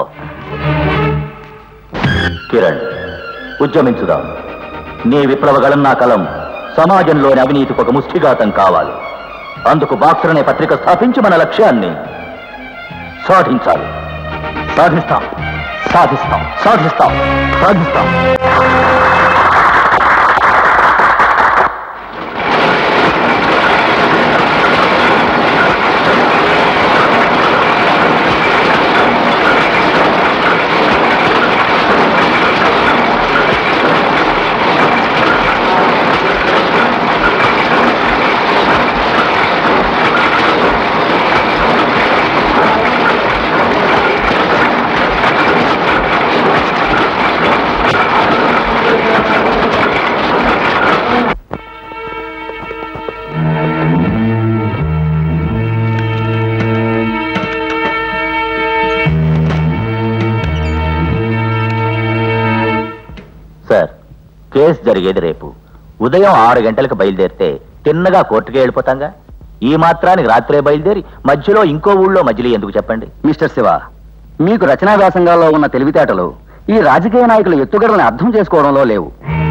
కిరణ్ ఉద్యమించుదాం నీ విప్లవగలం నా కలం సమాజంలోని అవినీతికి ఒక ముష్టిఘాతం కావాలి అందుకు బాక్సర్ అనే పత్రిక స్థాపించి మన లక్ష్యాన్ని సాధించాలి సాధిస్తాం సాధిస్తాం సాధిస్తాం సాధిస్తాం సార్ కేసు జరిగేది రేపు ఉదయం ఆరు గంటలకు బయలుదేరితే తిన్నగా కోర్టుకి వెళ్ళిపోతాంగా ఈ మాత్రానికి రాత్రే బయలుదేరి మధ్యలో ఇంకో ఊళ్ళో మజిలీ ఎందుకు చెప్పండి మిస్టర్ శివ మీకు రచనా వ్యాసంగాల్లో ఉన్న తెలివితేటలు ఈ రాజకీయ నాయకుల ఎత్తుగడలను అర్థం చేసుకోవడంలో లేవు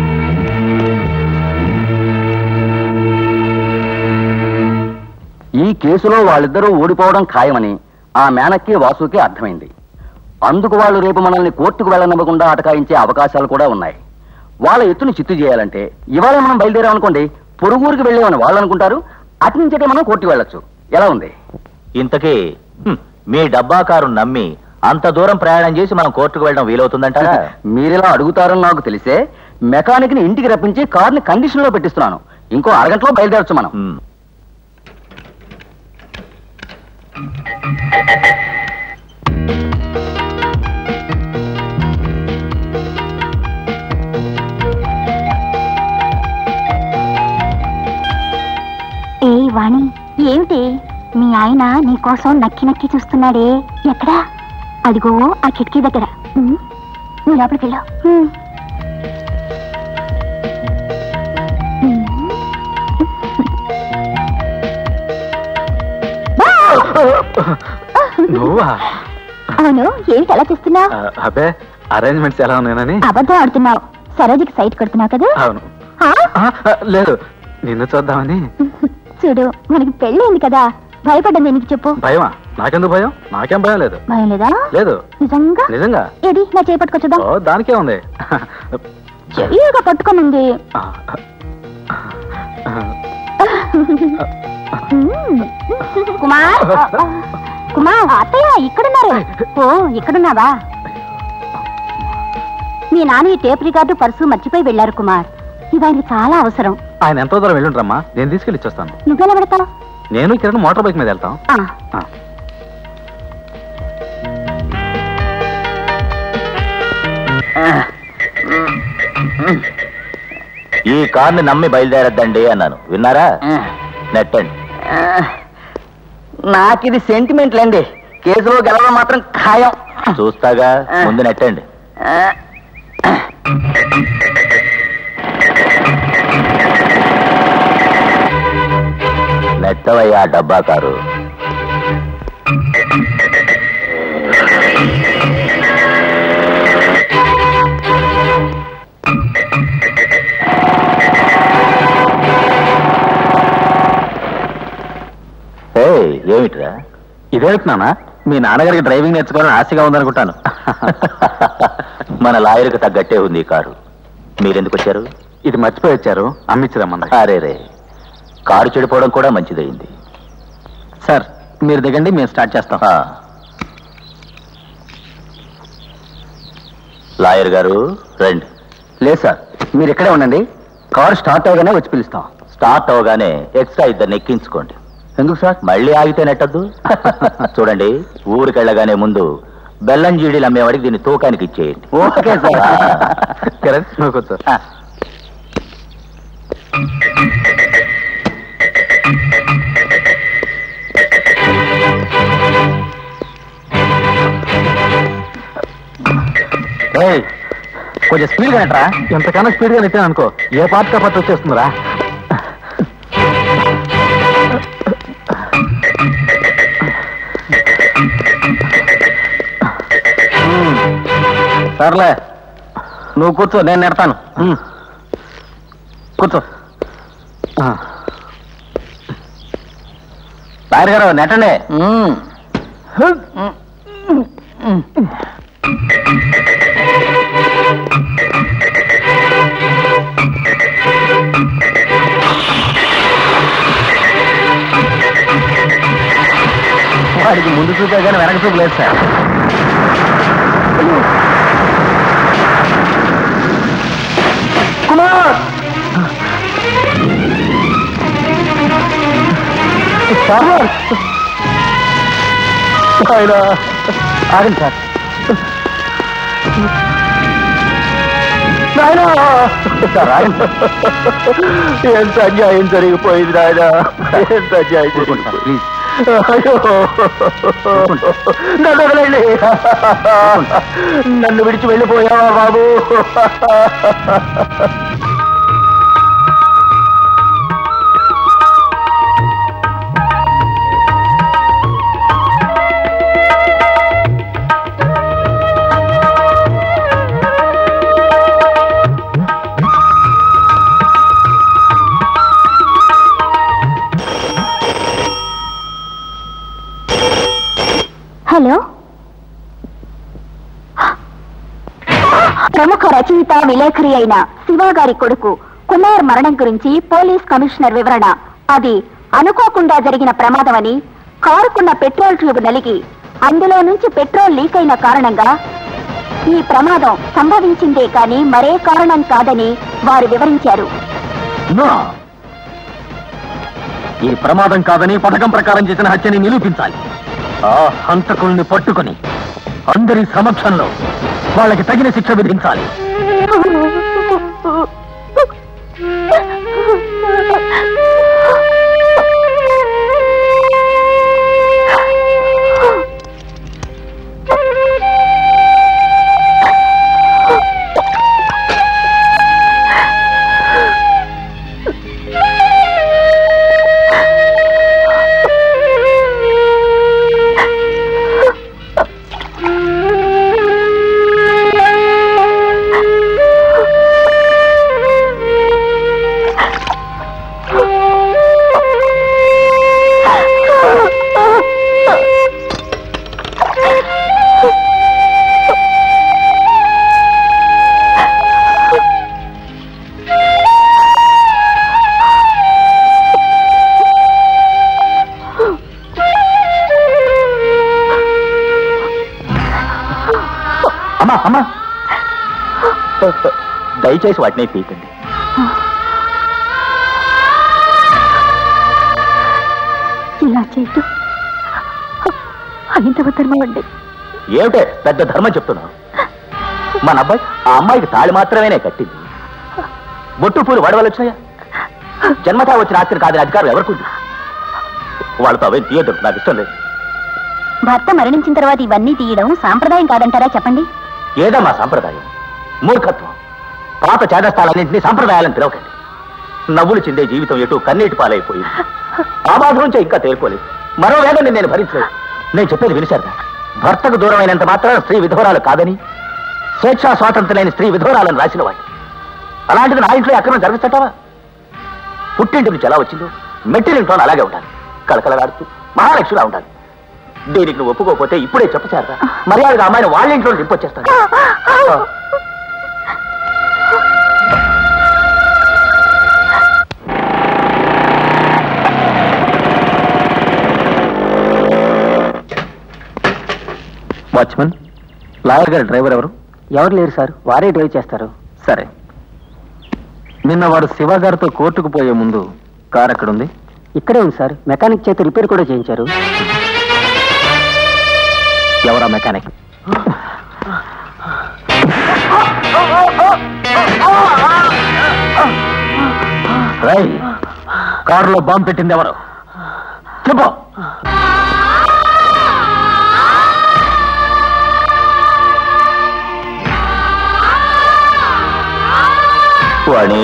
ఈ కేసులో వాళ్ళిద్దరూ ఓడిపోవడం ఖాయమని ఆ మేనక్కి వాసుకి అర్థమైంది అందుకు వాళ్ళు రేపు మనల్ని కోర్టుకు వెళ్ళనివ్వకుండా అటకాయించే అవకాశాలు కూడా ఉన్నాయి వాళ్ళ ఎత్తుని చిత్తు చేయాలంటే ఇవాళ మనం బయలుదేరామనుకోండి పొరుగురికి వెళ్ళామని వాళ్ళు అనుకుంటారు అటు నుంచే మనం కోర్టుకు వెళ్ళొచ్చు ఎలా ఉంది ఇంతకీ హ్మ్, మీ డబ్బా కారు నమ్మి అంత దూరం ప్రయాణం చేసి మనం కోర్టుకు వెళ్ళడం వీలవుతుందంటారా మీరిలా అడుగుతారని నాకు తెలిసే మెకానిక్ ని ఇంటికి రప్పించి కార్ని కండిషన్ లో పెట్టిస్తున్నాను ఇంకో అరగంటలో బయలుదేరచ్చు మనం హ్మ్. ఏ వాణి ఏమిటి మీ ఆయన నీ కోసం నక్కి నక్కి చూస్తున్నాడే ఎక్కడా అదిగో ఆ కిటికీ దగ్గర ఉమ్, నువ్వు లోపలికి వెళ్ళు ఉమ్. నువ్వా అవును ఏమిటి అలా చూస్తున్నావు అబ్బే అరేంజ్మెంట్స్ ఎలా ఉన్నాయని అబద్ధం ఆడుతున్నావు సరోజికి సైట్ కొడుతున్నావు కదా అవును ఆ? లేదు నిన్ను చూద్దామని చూడు మనకి పెళ్ళైంది కదా భయపడ్డం ఎందుకు చెప్పు భయమా నాకెందుకు భయం నాకేం భయం లేదు భయం లేదా లేదు నిజంగా నిజంగా ఏది నా చేపట్టుకో చూద్దాం ఓ దానికే ఉంది చెయ్యగా పట్టుకోనుంది కుమార్ కుమార్ అత్తయ్య ఇక్కడున్నారు ఓ ఇక్కడున్నావా మీ నాన్న ఈ టేప్ రికార్డు పర్సు మర్చిపోయి వెళ్ళారు కుమార్ ఇది ఆయనకి చాలా అవసరం ఆయన ఎంతో దూరం వెళ్ళుండ్రమ్మా నేను తీసుకెళ్ళి ఇచ్చేస్తాను నువ్వెలా పెడతావు నేను కిరణ్ మోటార్ బైక్ మీద వెళ్తాం ఆ, ఈ కార్ని నమ్మి బయలుదేరద్దండి అన్నాను విన్నారా నెట్టండి నాకు ఇది సెంటిమెంట్ లేండి కేసులో గెలవడం మాత్రం ఖాయం చూస్తాగా ముందు నెట్టండి నెట్టవయ్యా డబ్బా కారు ఏయ్, ఏమిట్రా ఇదేమిటినానా మీ నాన్నగారికి డ్రైవింగ్ నేర్చుకోవాలని ఆశగా ఉందనుకుంటాను మన లాయర్కి తగ్గట్టే ఉంది ఈ కారు మీరెందుకు వచ్చారు ఇది మర్చిపోయి వచ్చారు అమ్మిచ్చిరమ్మంది అరే రే కారు చెడిపోవడం కూడా మంచిదైంది సార్ మీరు దిగండి మేము స్టార్ట్ చేస్తాం ఆ. లాయర్ గారు రండి లేదు సార్ మీరు ఇక్కడే ఉండండి కార్ స్టార్ట్ అవగానే వచ్చి పిలుస్తాం స్టార్ట్ అవగానే ఎక్స్ట్రా ఇద్దరిని ఎక్కించుకోండి ఎందుకు సార్ మళ్ళీ ఆగితే నెట్టద్దు చూడండి ఊరికెళ్ళగానే ముందు బెల్లం జీడీలు అమ్మేవాడికి దీన్ని తూకానికి ఇచ్చేయండి ఓకే సార్ ఆ. కిరణ్ నువ్వు కూర్చో ఆ. ఏయ్, కొంచెం స్పీడ్ గా నెట్టరా ఎంతకన్నా స్పీడ్ గా నెట్టాను అనుకో ఏ పార్ట్ కా పార్ట్ వచ్చేస్తుందిరా ఉమ్. సర్లే నువ్వు కూర్చో నేను నెడతాను ఉమ్. కూర్చో ఆ. లాయర్ గారు నెట్టండి వాడికి ముందు చూపే కానీ వెనక చూపు లేదు సార్ కుమార్ సార్ ఆయన ఆగండి సార్ నాయనా సార్ ఆగండి ఎంత అన్యాయం జరిగిపోయింది నాయన ఎంత అన్యాయం జరిగిపోయింది ప్లీజ్ అయ్యో నన్ను వదిలేయండి నన్ను విడిచి వెళ్ళిపోయావా బాబు హలో ప్రముఖ రచయిత విలేఖరి అయిన శివ గారి కొడుకు కుమార్ మరణం గురించి పోలీస్ కమిషనర్ వివరణ అది అనుకోకుండా జరిగిన ప్రమాదమని కారుకున్న పెట్రోల్ ట్యూబ్ నలిగి అందులో నుంచి పెట్రోల్ లీక్ అయిన కారణంగా ఈ ప్రమాదం సంభవించిందే కానీ మరే కారణం కాదని వారు వివరించారు నో. ఈ ప్రమాదం కాదని పథకం ప్రకారం చేసిన హత్యని నిరూపించాలి ఆ హంతకుల్ని పట్టుకొని అందరి సమక్షంలో వాళ్ళకి తగిన శిక్ష విధించాలి దయచేసి వాటిని తీయకండి ఇలా చేయటం ఐదవ ధర్మం అండి ఏమిటే పెద్ద ధర్మం చెప్తున్నావు మన అబ్బాయి ఆ అమ్మాయికి తాళి మాత్రమేనే కట్టింది బొట్టు పూలు వడవలు వచ్చినాయా జన్మతా వచ్చిన ఆస్తిని కాదని అధికారం ఎవరికి వాళ్ళతో అవేం తీయద్దు నాకు ఇష్టం లేదు భర్త మరణించిన తర్వాత ఇవన్నీ తీయడం సాంప్రదాయం కాదంటారా చెప్పండి ఏదమ్మా సాంప్రదాయం మూర్ఖత్వం పాత చేదస్థాలన్నింటినీ సాంప్రదాయాలను పిలవకండి నవ్వులు చిందే జీవితం ఎటు కన్నీటి పాలైపోయింది ఆ బాధ నుంచే ఇంకా తేరుకోలేదు మరో వేదన్ని నేను భరించలేదు నేను చెప్పేది వినిశారుగా భర్తకు దూరమైనంత మాత్రాన స్త్రీ విధవరాలు కాదని స్వేచ్ఛా స్వాతంత్రం లేని స్త్రీ విధవరాలను రాసిన వాడిని అలాంటిది నా ఇంట్లో అక్రమం జరిగిస్తటావా పుట్టింటి నుంచి ఎలా వచ్చిందో మెట్టినింట్లో అలాగే ఉండాలి కలకలలాడుతూ మహాలక్ష్మిలా ఉండాలి దీనికి నువ్వు ఒప్పుకోకపోతే ఇప్పుడే చెప్పచారరా మర్యాదగా అమ్మాయిని వాళ్ళ ఇంట్లో దింపొచ్చేస్తాను వాచ్మన్ లాయర్ గారి డ్రైవర్ ఎవరు ఎవరు లేరు సార్ వారే డ్రైవ్ చేస్తారు సరే నిన్న వాడు శివ గారితో కోర్టుకు పోయే ముందు కార్ ఎక్కడ ఉంది ఇక్కడే ఉంది సార్ మెకానిక్ చేత రిపేర్ కూడా చేయించారు ఎవరా మెకానిక్ రై కారులో బాంబు పెట్టింది ఎవరు చెప్పు వాణి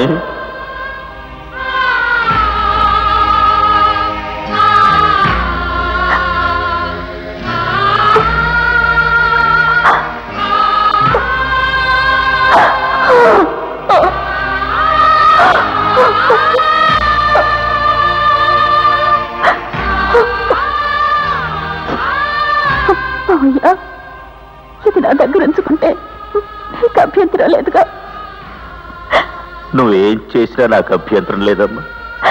అయ్యా ఇది నా దగ్గర ఉంచుకుంటే నీకు అభ్యంతరం లేదుగా నువ్వేం చేసినా నాకు అభ్యంతరం లేదమ్మా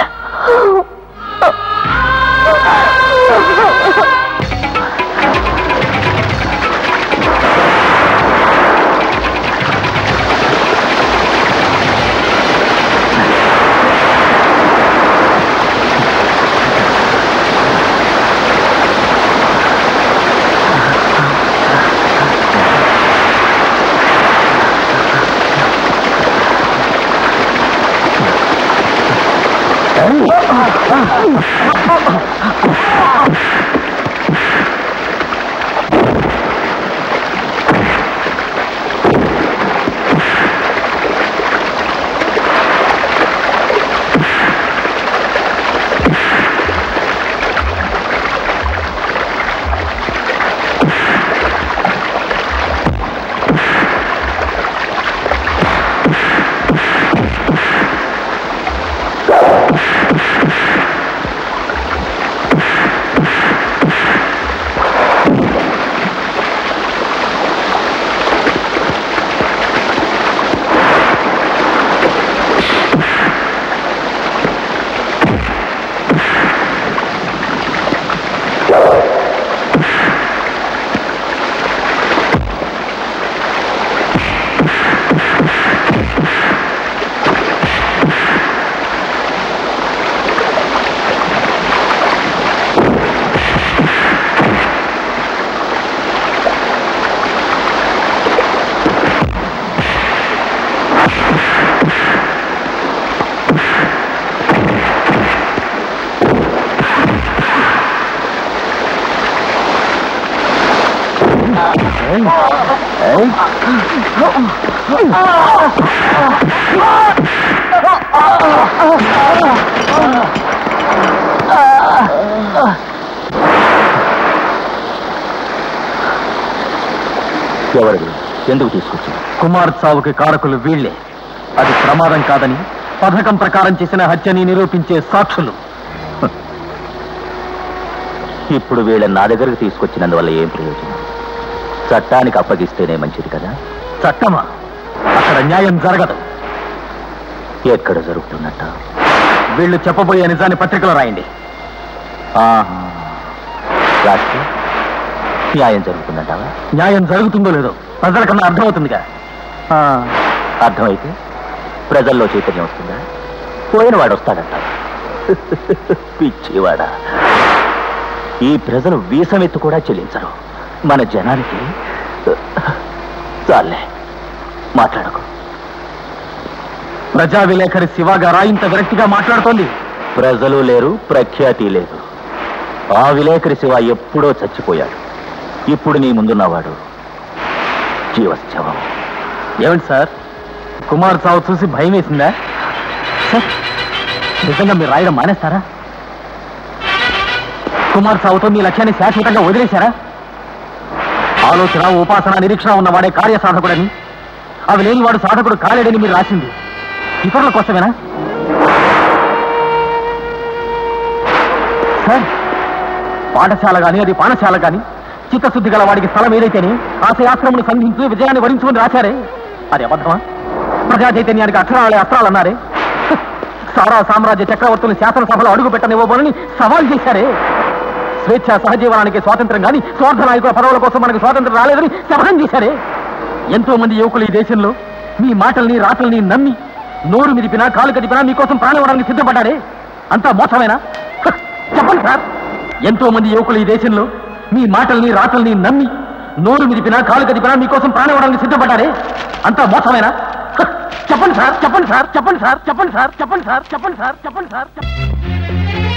ఎవరిది ఎందుకు తీసుకొచ్చింది కుమార్ చావుకి కారకులు వీళ్లే అది ప్రమాదం కాదని పథకం ప్రకారం చేసిన హత్యని నిరూపించే సాక్షులు ఇప్పుడు వీళ్ళని నా దగ్గరకు తీసుకొచ్చినందువల్ల ఏం ప్రయోజనం చట్టానికి అప్పగిస్తేనే మంచిది కదా చట్టమా అక్కడ న్యాయం జరగదు ఎక్కడ జరుగుతున్నట్ట వీళ్ళు చెప్పబోయే నిజాన్ని పత్రికలో రాయండి ఆహా. రాస్తే న్యాయం జరుగుతుందంటావా న్యాయం జరుగుతుందో లేదో ప్రజలకన్నా అర్థమవుతుందిగా అర్థమైతే ప్రజల్లో చైతన్యం వస్తుందా పోయిన వాడు వస్తాడంట పిచ్చివాడా ఈ ప్రజలు వీసమెత్తు కూడా చెల్లించరు మన జనానికి చాలే మాట్లాడకు ప్రజా విలేకరి శివ గారా ఇంత విరక్తిగా మాట్లాడుతోంది ప్రజలు లేరు ప్రఖ్యాతి లేదు ఆ విలేకరి శివ ఎప్పుడో చచ్చిపోయాడు ఇప్పుడు నీ ముందున్నవాడు జీవశ్చవం ఏమిటి సార్ కుమార్ సావు చూసి భయం వేసిందా సార్, నిజంగా మీరు రాయడం మానేస్తారా కుమార్ సావుతో మీ లక్ష్యాన్ని శాశ్వతంగా వదిలేశారా ఆలోచన ఉపాసన నిరీక్షణ ఉన్నవాడే కార్యసాధకుడని అవి లేని వాడు సాధకుడు కాలేడని మీరు రాసింది ఇతరుల కోసమేనా సార్ పాఠశాల గాని అది పాఠశాల గాని చిత్తశుద్ధి గల వాడికి స్థలం ఏదైతేనే ఆశయాశ్రమును సంధించి విజయాన్ని వరించుకుని రాశారే అది అబద్ధమా ప్రజా చైతన్యానికి అక్షరాలే అస్త్రాలన్నారే హ్, సారా సామ్రాజ్య చక్రవర్తులు శాసనసభలో అడుగు పెట్టనివ్వబోనని సవాల్ చేశారే స్వేచ్ఛ సహజీవనానికి స్వాతంత్రం గాని స్వార్థ నాయకుల పదవుల కోసం మనకు స్వాతంత్రం రాలేదని శపథం చేశారే ఎంతో మంది యువకులు ఈ దేశంలో మీ మాటల్ని రాతల్ని నమ్మి నోరు మిదిపినా కాలు కదిపినా మీకోసం ప్రాణివ్వడానికి సిద్ధపడ్డారే అంతా మోసమేనా హ, చెప్పండి సార్ ఎంతో మంది యువకులు ఈ దేశంలో మీ మాటల్ని రాతల్ని నమ్మి నోరు మిదిపినా కాలు కదిపినా మీకోసం ప్రాణివ్వడానికి సిద్ధపడ్డారే అంతా మోసమేనా హ, చెప్పండి సార్ చెప్పండి సార్ చెప్పండి సార్ చెప్పండి సార్ చెప్పండి సార్ చెప్పండి సార్ చెప్పండి సార్ చెప్పండి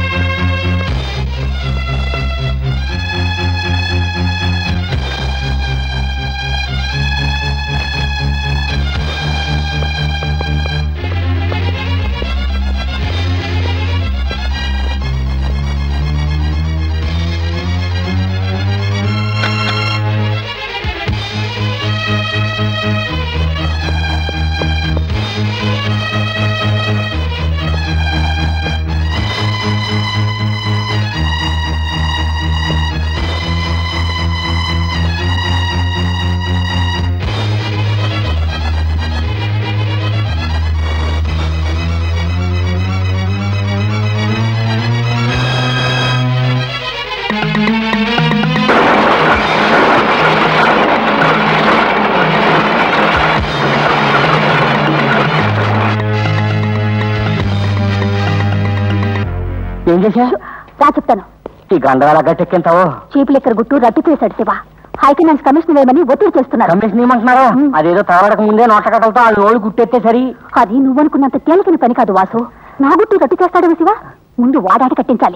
ఏం చేశా రా చెప్తాను ఈ గండవాల గట్టెక్కింతావో చీపు లెక్కర గుట్టు రద్దు చేశాడు శివ హైకమాండ్స్ కమిషన్ వేయమని ఒత్తిడి చేస్తున్నారు కమిషన్ ఏమంటున్నారు అదేదో తవడక ముందే నోట్ల కట్టలతో వాళ్ళు నోళ్ళు గుట్టెత్తే సరి అది నువ్వనుకున్నంత తేలికని పని కాదు వాసు నా గుట్టు రద్దు చేస్తాడు శివ ముందు వాడాట కట్టించాలి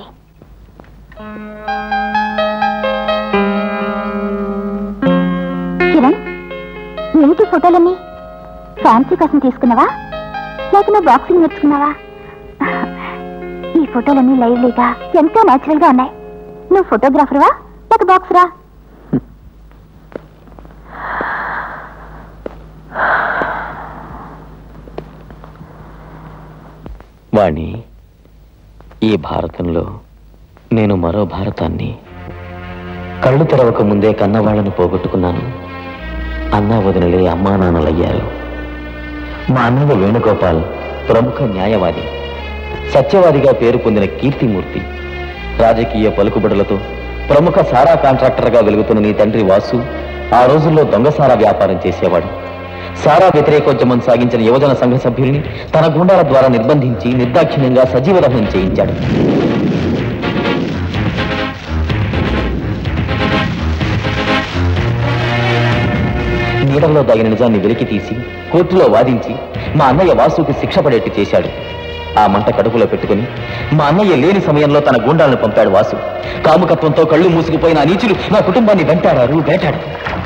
కిరణ్ ఏమిటి ఫోటోలన్నీ ఫ్యాన్సీ కోసం తీసుకున్నావా లేక నువ్వు బాక్సింగ్ నేర్చుకున్నావా ఈ ఫోటోలన్నీ లైవ్లీగా ఎంతో న్యాచురల్ గా ఉన్నాయి నువ్వు ఫోటోగ్రాఫర్వా లేక బాక్సరా వాణి ఈ భారతంలో నేను మరో భారతాన్ని కళ్ళు తెరవక ముందే కన్నవాళ్ళను పోగొట్టుకున్నాను అన్నా వదినలే అమ్మా నాన్నలయ్యారు మా అన్నయ్య వేణుగోపాల్ ప్రముఖ న్యాయవాది సత్యవాదిగా పేరు పొందిన కీర్తిమూర్తి రాజకీయ పలుకుబడులతో ప్రముఖ సారా కాంట్రాక్టర్గా వెలుగుతున్న నీ తండ్రి వాసు ఆ రోజుల్లో దొంగ సారా వ్యాపారం చేసేవాడు సారా వ్యతిరేకోద్యమం సాగించిన యువజన సంఘ సభ్యుల్ని తన గుండాల ద్వారా నిర్బంధించి నిర్దాక్షిణ్యంగా సజీవ దహనం చేయించాడు నీడల్లో దాగిన నిజాన్ని వెలికి తీసి కోర్టులో వాదించి మా అన్నయ్య వాసుకి శిక్ష పడేట్టు చేశాడు ఆ మంట కడుపులో పెట్టుకుని మా అన్నయ్య లేని సమయంలో తన గుండాలను పంపాడు వాసు కాముకత్వంతో కళ్ళు మూసుకుపోయిన ఆ నీచులు నా కుటుంబాన్ని వెంటాడారు వేటాడు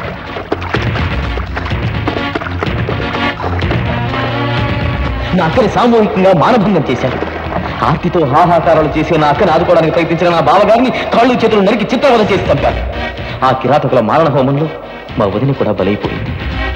నా అక్కని సామూహికంగా మానభంగం చేశారు ఆర్తితో హాహాకారాలు చేసి నా అక్కని ఆదుకోవడానికి ప్రయత్నించిన నా బావగారిని కాళ్ళు చేతులు నరికి చిత్రవద చేసి చంపారు ఆ కిరాతకుల మారణ హోమంలో మా వదిన కూడా బలైపోయింది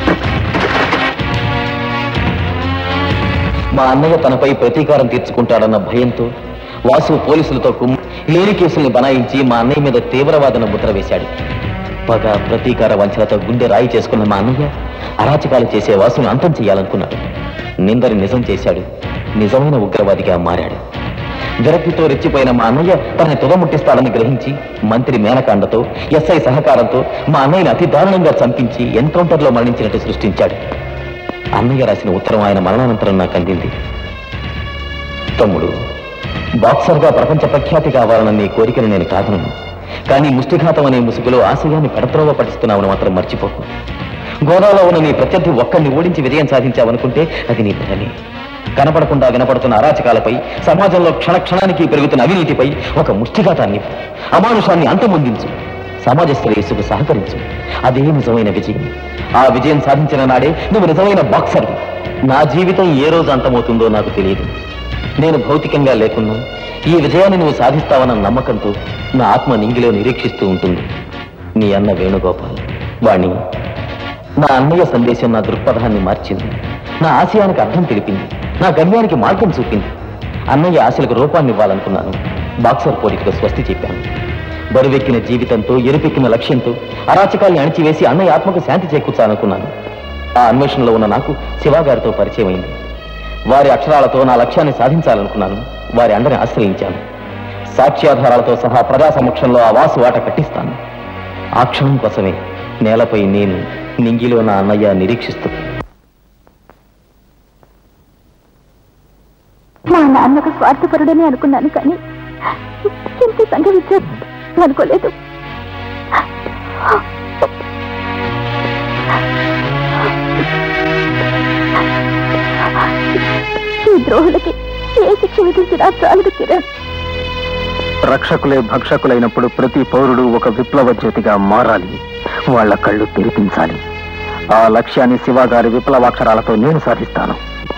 మా అన్నయ్య తనపై ప్రతీకారం తీర్చుకుంటాడన్న భయంతో వాసు పోలీసులతో కుమ్మి లేని కేసుల్ని బనాయించి మా అన్నయ్య మీద తీవ్రవాదన ముద్ర వేశాడు పగ ప్రతీకార వంచనతో గుండె రాయి చేసుకున్న మా అన్నయ్య అరాచకాలు చేసే వాసును అంతం చేయాలనుకున్నాడు నిందరి నిజం చేశాడు నిజమైన ఉగ్రవాదిగా మారాడు విరక్తితో రెచ్చిపోయిన మా అన్నయ్య తనని తుదముట్టిస్తాడని గ్రహించి మంత్రి మేనకాండతో ఎస్ఐ సహకారంతో మా అన్నయ్యని అతి దారుణంగా చంపించి ఎన్కౌంటర్లో మరణించినట్టు సృష్టించాడు అన్నయ్య రాసిన ఉత్తరం ఆయన మరణానంతరం నాకు అందింది తమ్ముడు బాక్సర్గా ప్రపంచ ప్రఖ్యాతి కావాలన్న నీ కోరికను నేను కాదను కానీ ముష్టిఘాతం అనే ముసుగులో ఆశయాన్ని పెడత్రోవ పట్టిస్తున్నావని మాత్రం మర్చిపోకు గోదాలో ఉన్న నీ ప్రత్యర్థి ఒక్కడిని ఓడించి విజయం సాధించావనుకుంటే అది నీ భ్రమే కనపడకుండా వినపడుతున్న అరాచకాలపై సమాజంలో క్షణ క్షణానికి పెరుగుతున్న అవినీతిపై ఒక ముష్టిఘాతాన్ని అమానుషాన్ని అంతమొందించు సమాజ శ్రేయస్సుకు సహకరించు అదే నిజమైన విజయం ఆ విజయం సాధించిన నాడే నువ్వు నిజమైన బాక్సర్ నా జీవితం ఏ రోజు అంతమవుతుందో నాకు తెలియదు నేను భౌతికంగా లేకున్నా ఈ విజయాన్ని నువ్వు సాధిస్తావన్న నమ్మకంతో నా ఆత్మ నింగిలో నిరీక్షిస్తూ ఉంటుంది నీ అన్న వేణుగోపాల్ వాణి నా అన్నయ్య సందేశం నా దృక్పథాన్ని మార్చింది నా ఆశయానికి అర్థం తెలిపింది నా గమ్యానికి మార్గం చూపింది అన్నయ్య ఆశలకు రూపాన్ని ఇవ్వాలనుకున్నాను బాక్సర్ పోటీకి స్వస్తి చెప్పాను బరువెక్కిన జీవితంతో ఎరుపెక్కిన లక్ష్యంతో అరాచకాల్ని అణిచివేసి అన్నయ్య ఆత్మకు శాంతి చేకూర్చాలనుకున్నాను ఆ అన్వేషణలో ఉన్న నాకు శివ గారితో పరిచయం అయింది వారి అక్షరాలతో నా లక్ష్యాన్ని సాధించాలనుకున్నాను వారి అండని ఆశ్రయించాను సాక్ష్యాధారాలతో సహా ప్రజా సమక్షంలో ఆ వాసు ఆట కట్టిస్తాను ఆ క్షణం కోసమే నేలపై నేను నింగిలో నా అన్నయ్య నిరీక్షిస్తూ మా నాన్నకు స్వార్థపరుడని అనుకున్నాను కానీ ఇంత సంఘవించారు అనుకోలేదు ఈ ద్రోహులకి ఏ శిక్ష విధించినా చాలదు కిరణ్ రక్షకులే భక్షకులైనప్పుడు ప్రతి పౌరుడు ఒక విప్లవ జ్యోతిగా మారాలి వాళ్ళ కళ్ళు తెరిపించాలి ఆ లక్ష్యాన్ని శివగారి విప్లవాక్షరాలతో నేను సాధిస్తాను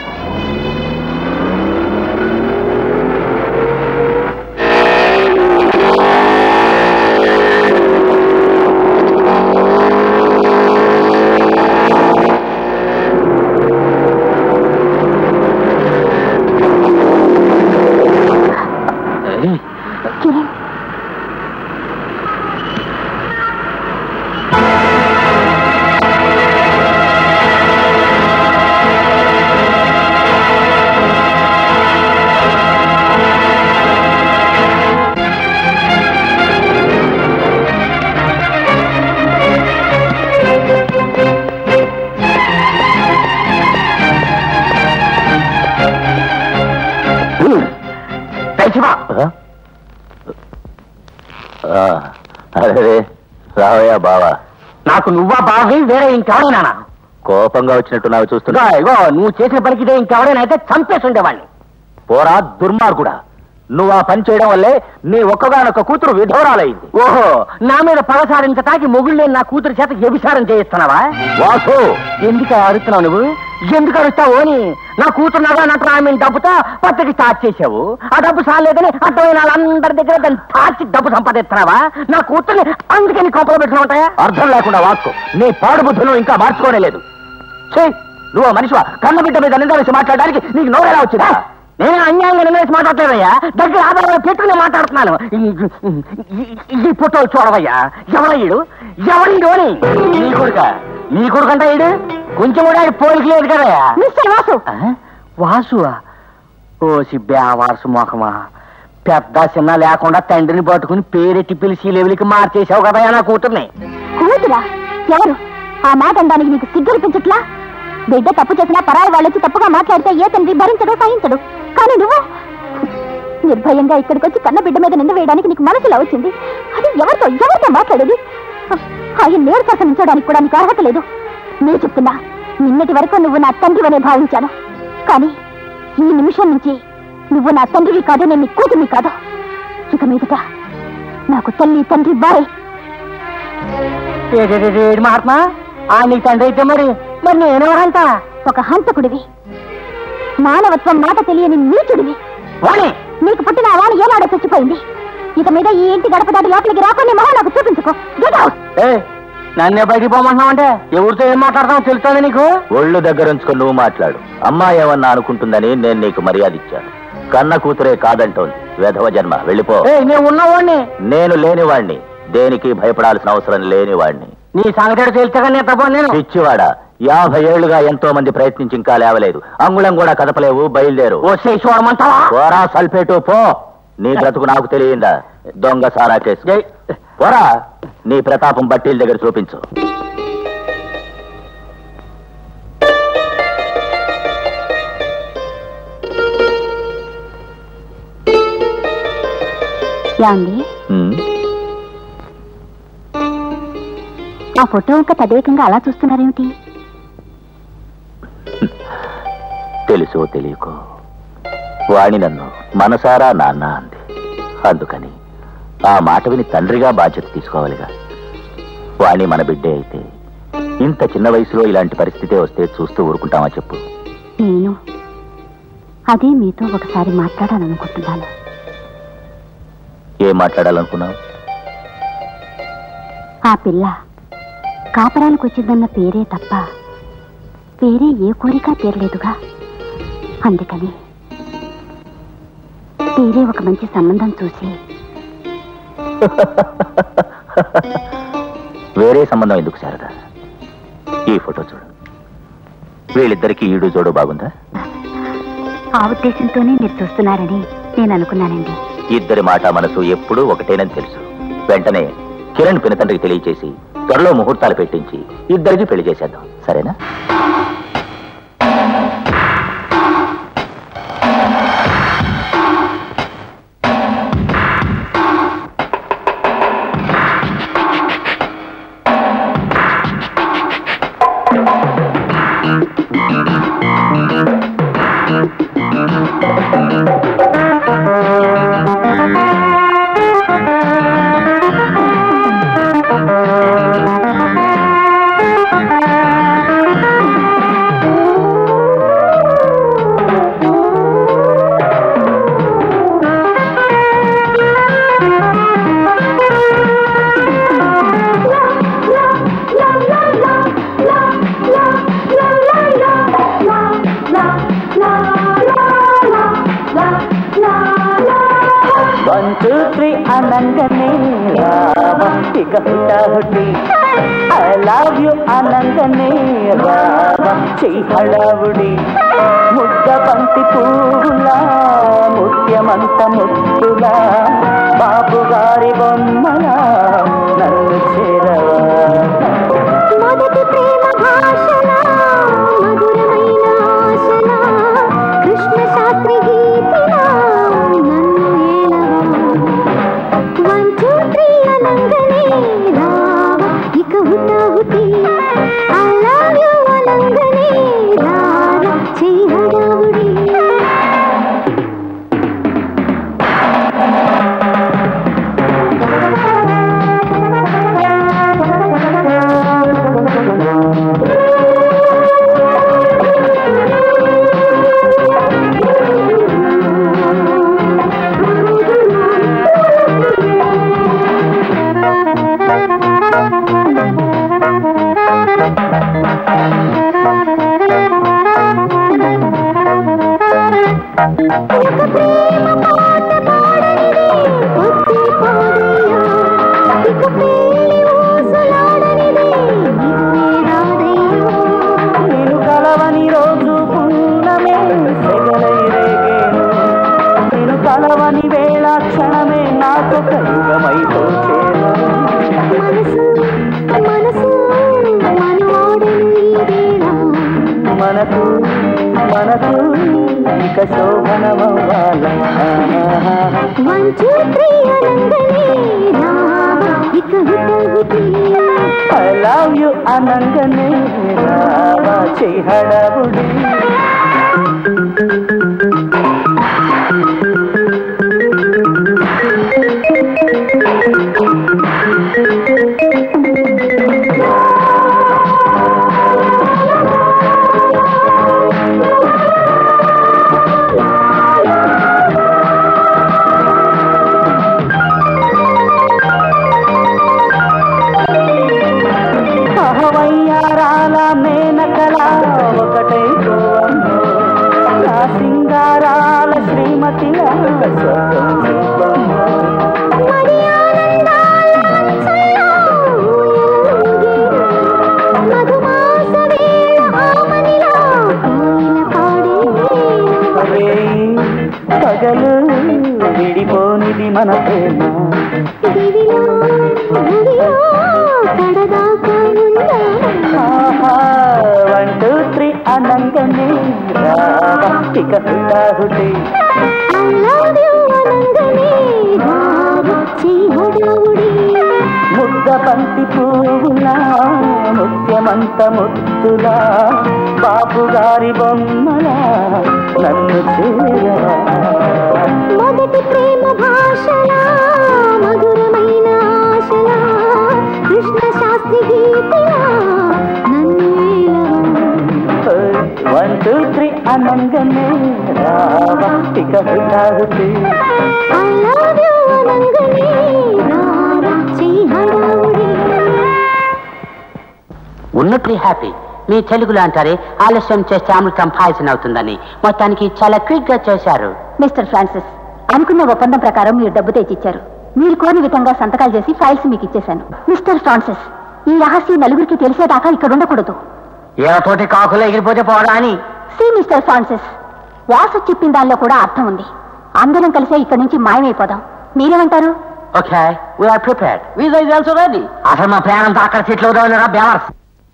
కిరణ్ అరే రావయ్యా బావా నాకు నువ్వా బావి వేరే ఇంకెవడైనా కోపంగా వచ్చినట్టు నాకు చూస్తున్నా ఇగో నువ్వు చేసిన పనికి ఇదే ఇంకెవడైనా అయితే చంపేసి ఉండేవాడిని పోరా దుర్మార్గుడా నువ్వు ఆ పని చేయడం వల్లే నీ ఒక్కగానొక్క కూతురు విధవరాలైంది ఓహో నా మీద పగ సాధించటానికి మొగుళ్ళు నా కూతురు చేత వ్యభిచారం చేయిస్తున్నావా వాసు ఎందుకు అరుస్తున్నావు నువ్వు ఎందుకు అరుస్తావు అని నా కూతురు నగా నట్టు ఆమె డబ్బుతో పత్రిక స్టార్ట్ చేసావు ఆ డబ్బు సాలేదని అడ్డమైన వాళ్ళందరి దగ్గర దాన్ని తాచి డబ్బు సంపాదిస్తున్నావా నా కూతుర్ని అందుకని కొంపలు పెట్టుకుని ఉంటాయా అర్థం లేకుండా వాస్కో నీ పాడు బుద్ధులు ఇంకా మార్చుకోనే లేదు ఛీ, నువ్వు మనిషివా కన్న బిడ్డ మీద నింద వేసి మాట్లాడడానికి నీకు నోరెలా వచ్చిందా నేను అన్యాయంగా నిర్ణయించి మాట్లాడలేదయ్యా దగ్గర ఆధారాలు పెట్టుకుని మాట్లాడుతున్నాను ఈ- ఈ- ఈ ఫోటో చూడవయ్యా ఎవరయ్యాడు ఎవరీడు అని నీ కొడుక నీ కొడుకంటే ఈడు కొంచెం కూడా ఆయన పోలికి లేదు కదయ్యా మిస్టర్ వాసు ఆ? వాసువా ఓసి బేవారసు మొఖమా పెద్ద చిన్న లేకుండా తండ్రిని పట్టుకుని పేరెట్టి పిలిచి లెవెల్కి మార్చేసావు కదయ్యా నా కూతుర్ని కూతురా ఎవరు ఆ మాట అనడానికి నీకు సిగ్గనిపించట్లా బిడ్డ తప్పు చేసినా పరాయి వాళ్ళొచ్చి తప్పుగా మాట్లాడితే ఏ తండ్రి భరించడు సహించడు కానీ నువ్వు నిర్భయంగా ఇక్కడికి వచ్చి కన్న బిడ్డ మీద నింద వేయడానికి నీకు మనసులో వచ్చింది అది ఎవరితో ఎవరితో మాట్లాడేది ఆయన నేడు ప్రసంగించడానికి కూడా నీకు అర్హత లేదు నేను చెప్తున్నా నిన్నటి వరకు నువ్వు నా తండ్రివనే భావించాను కానీ ఈ నిమిషం నుంచి నువ్వు నా తండ్రివి కాదు నేను నీ కూతుర్ని కాదు ఇక మీదట నాకు తల్లి తండ్రి బాయ్ ఏడు మహాత్మా ఆ నీకు తండ్రి అయితే మరి మరి నేనెవరంట ఒక హంతకుడివి మానవత్వం మాట తెలియని నీచుడివి వాణి నీకు పుట్టిన ఆ వాణి ఏనాడో చచ్చిపోయింది ఇక మీద ఈ ఇంటి గడప దాటి లోపలికి రాకుండా మొహం నాకు చూపించుకో గెట్ అవుట్ ఏ నన్నే బయటికి పోమంటున్నావు అంటే ఎవరితో ఏం మాట్లాడతావు తెలుస్తుంది నీకు ఒళ్ళు దగ్గర ఉంచుకొని నువ్వు మాట్లాడు అమ్మా ఏమన్నా అనుకుంటుందని నేను నీకు మర్యాద ఇచ్చాను కన్న కూతురే కాదంటోంది వెధవ జన్మ వెళ్ళిపో ఏ నేను ఉన్నవాడిని నేను లేనివాణ్ణి దేనికి భయపడాల్సిన అవసరం లేనివాణ్ణి నీ సంగతి తెలుస్తాగా నేను తప్ప నేను పిచ్చివాడా యాభై ఏళ్లుగా ఎంతో మంది ప్రయత్నించి ఇంకా లేవలేదు అంగుళం కూడా కదపలేవు బయలుదేరు ఓ చేసి చూడమంటావా పోరా సల్పేటు పో నీ బ్రతుకు నాకు తెలియందా దొంగ సారా కేసు జై. పోరా నీ ప్రతాపం బట్టీల దగ్గర చూపించు యాండి ఉమ్, ఆ ఫోటో ఇంకా తదేకంగా అలా చూస్తున్నారేమిటి తెలుసో తెలియకో వాణి నన్ను మనసారా నాన్న అంది అందుకని ఆ మాట విని తండ్రిగా బాధ్యత తీసుకోవాలిగా వాణి మన బిడ్డే అయితే ఇంత చిన్న వయసులో ఇలాంటి పరిస్థితే వస్తే చూస్తూ ఊరుకుంటామా చెప్పు నేను అదే మీతో ఒకసారి మాట్లాడాలనుకుంటున్నాను ఏం మాట్లాడాలనుకున్నావు ఆ పిల్ల కాపరానికి వచ్చిందన్న పేరే తప్ప వేరే ఏ కోరిక తీరలేదుగా అందుకని వేరే ఒక మంచి సంబంధం చూసి వేరే సంబంధం ఎందుకు శారదా ఈ ఫోటో చూడు వీళ్ళిద్దరికి ఈడు జోడు బాగుందా ఆ ఉద్దేశంతోనే మీరు చూస్తున్నారని నేను అనుకున్నానండి ఇద్దరి మాట మనసు ఎప్పుడూ ఒకటేనని తెలుసు వెంటనే కిరణ్ పినతండ్రికి తెలియచేసి త్వరలో ముహూర్తాలు పెట్టించి ఇద్దరికి పెళ్లి చేసేద్దాం సరేనా వన్ టూ త్రీ అనంగనే రావ ఇక హుటాహుటి ఐ లవ్ యు అనంగనే రావ చెయ్యి హడావుడి ముద్ద బంతి పువ్వులా ముత్యమంత ముత్తులా బాబు గారి బొమ్మలా నన్ను చేరవా మొదటి ప్రేమ భాషల మధురమైన ఆశల కృష్ణ శాస్త్రి గీతిల నన్ను ఏలవా వన్ టూ త్రీ అనంగనే రావ ఇక హుటాహుటి ఐ లవ్ యు అనంగనే రావ చెయ్యి హడావుడి నేను కలవని రోజు పున్నమే సెగలై రేగేను నేను కలవని వేళ క్షణమే నాకు కలుగమై తోచేను మనకు మనకు ఇక శోభనమవ్వాల ఐ లవ్ యు అనంగనే రావా చెయ్యి హడావుడి అహవయ్యారాల మేనకల ఒకటై గోవమ్ము. నా సింగారాల శ్రీమతిలా స్వర్గం చూపమ్ము. రేయి పగలు విడిపోనిది మన ప్రేమ ఆహా, వన్ టూ త్రీ అనంగనే రావా ఇక హుటాహుటి I love you, Anandani, Rama. బంతి పువ్వులా ముత్యమంత ముద్దులా బాబు గారి బొమ్మలా నన్ను చేరా మొదటి ప్రేమ భాషలా మధురమైన ఆశలా కృష్ణ శాస్త్రి గీతలా నన్ను వన్ టూ త్రీ అనంగనే రావా ఇక హుటాహుటి ఐ లవ్ యు అనంగనే రారా చెయ్యి హడావుడి ఉన్నట్లీ హ్యాపీ మీ తెలుగులో అంటారే ఆలస్యం చేస్తే అమృతం పాయసం అవుతుందని మొత్తానికి చాలా క్విక్ గా చేశారు మిస్టర్ ఫ్రాన్సిస్ అనుకున్న ఒప్పందం ప్రకారం మీరు డబ్బు తెచ్చిచ్చారు మీరు కోరిన విధంగా సంతకాలు చేసి ఫైల్స్ మీకు ఇచ్చేశాను మిస్టర్ ఫ్రాన్సిస్ ఈ రహస్యం నలుగురికి తెలిసేదాకా ఇక్కడ ఉండకూడదు ఏతోటి కాకులు ఎగిరిపోతే పోరా అని సి మిస్టర్ ఫ్రాన్సిస్ వాసు చెప్పిన దానిలో కూడా అర్థం ఉంది అందరం కలిసే ఇక్కడ నుంచి మాయమైపోదాం మీరేమంటారు okay we are prepared visa is also ready అసలు మా ప్రయాణంతో అక్కడ సెటిల్ అవుతామని బేవర్స్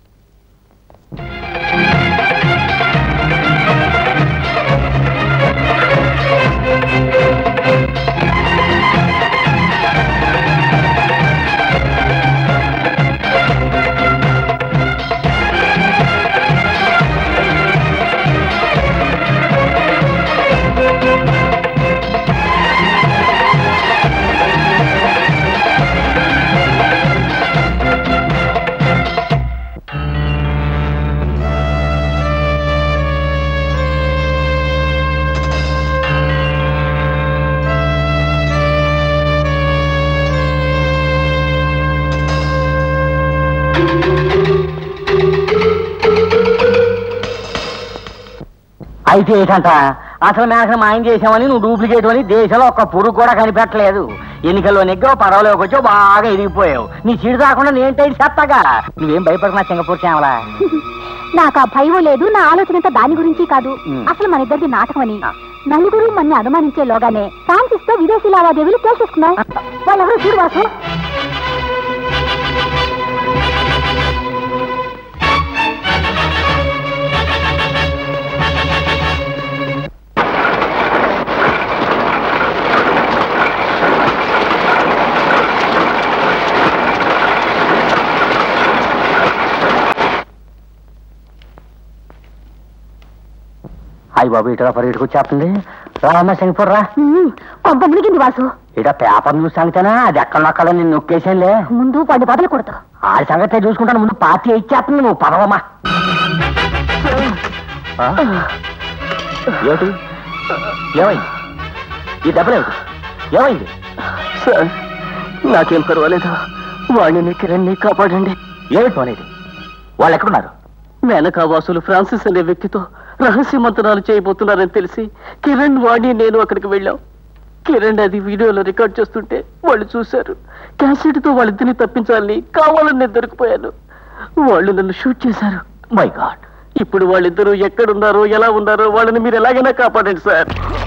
అయితే ఏంటంట అసలు మేనకం మాయం చేసామని నువ్వు డూప్లికేట్ అని దేశంలో ఒక్క పురుగు కూడా కనిపెట్టలేదు ఎన్నికల్లో నెగ్గావు పడవలోకి వచ్చావు బాగా ఎదిగిపోయావు నీ చీడు రాకుండా నేను టైట్ చేస్తాగా నువ్వేం భయపడకున్నా సింగపూర్ చేమలా నాకు ఆ భయం లేదు నా ఆలోచన అంతా దాని గురించి కాదు మ్. అసలు మన ఇద్దరిది నాటకం అని ఆ. నలుగురు మన అనుమానించేలోగానే ఫ్రాన్సిస్ తో విదేశీ లావాదేవీలు చేసేసుకున్నాం వాళ్ళెవరో చూడు వాసు అయ్యి బాబు ఇటుగా పరిగెట్టుకు వచ్చేస్తుంది రామా సింగపూర్ రా మ్, కొంప మునిగింది వాసు ఇట పేపర్ న్యూస్ సంగతేనా అది ఎక్కడ నొక్కలో నేను నొక్కేసానులే ముందు వాడిని వదలకూడదు ఆ సంగతి చూసుకుంటాను ముందు పార్టీ ఇచ్చేస్తుంది నువ్వు పదవమ్మా ఆ? ఏమిటి ఏమైంది ఈ దెబ్బలేమిటి ఏమైంది సార్ నాకేం పర్వాలేదు వాడిని కిరణ్ని కాపాడండి ఏమిటి అనేది వాళ్ళు ఎక్కడున్నారు మేనకా వాసులు ఫ్రాన్సిస్ అనే వ్యక్తితో రహస్య మంత్రాలు చేయబోతున్నారని తెలిసి కిరణ్ వాణి నేను అక్కడికి వెళ్ళాం కిరణ్ అది వీడియోలో రికార్డ్ చేస్తుంటే వాళ్ళు చూశారు క్యాసెట్ తో వాళ్ళిద్దరిని తప్పించాలని కావాలని నేను దొరికిపోయాను వాళ్ళు నన్ను షూట్ చేశారు మై గాడ్ ఇప్పుడు వాళ్ళిద్దరూ ఎక్కడున్నారో ఎలా ఉన్నారో వాళ్ళని మీరు ఎలాగైనా కాపాడండి సార్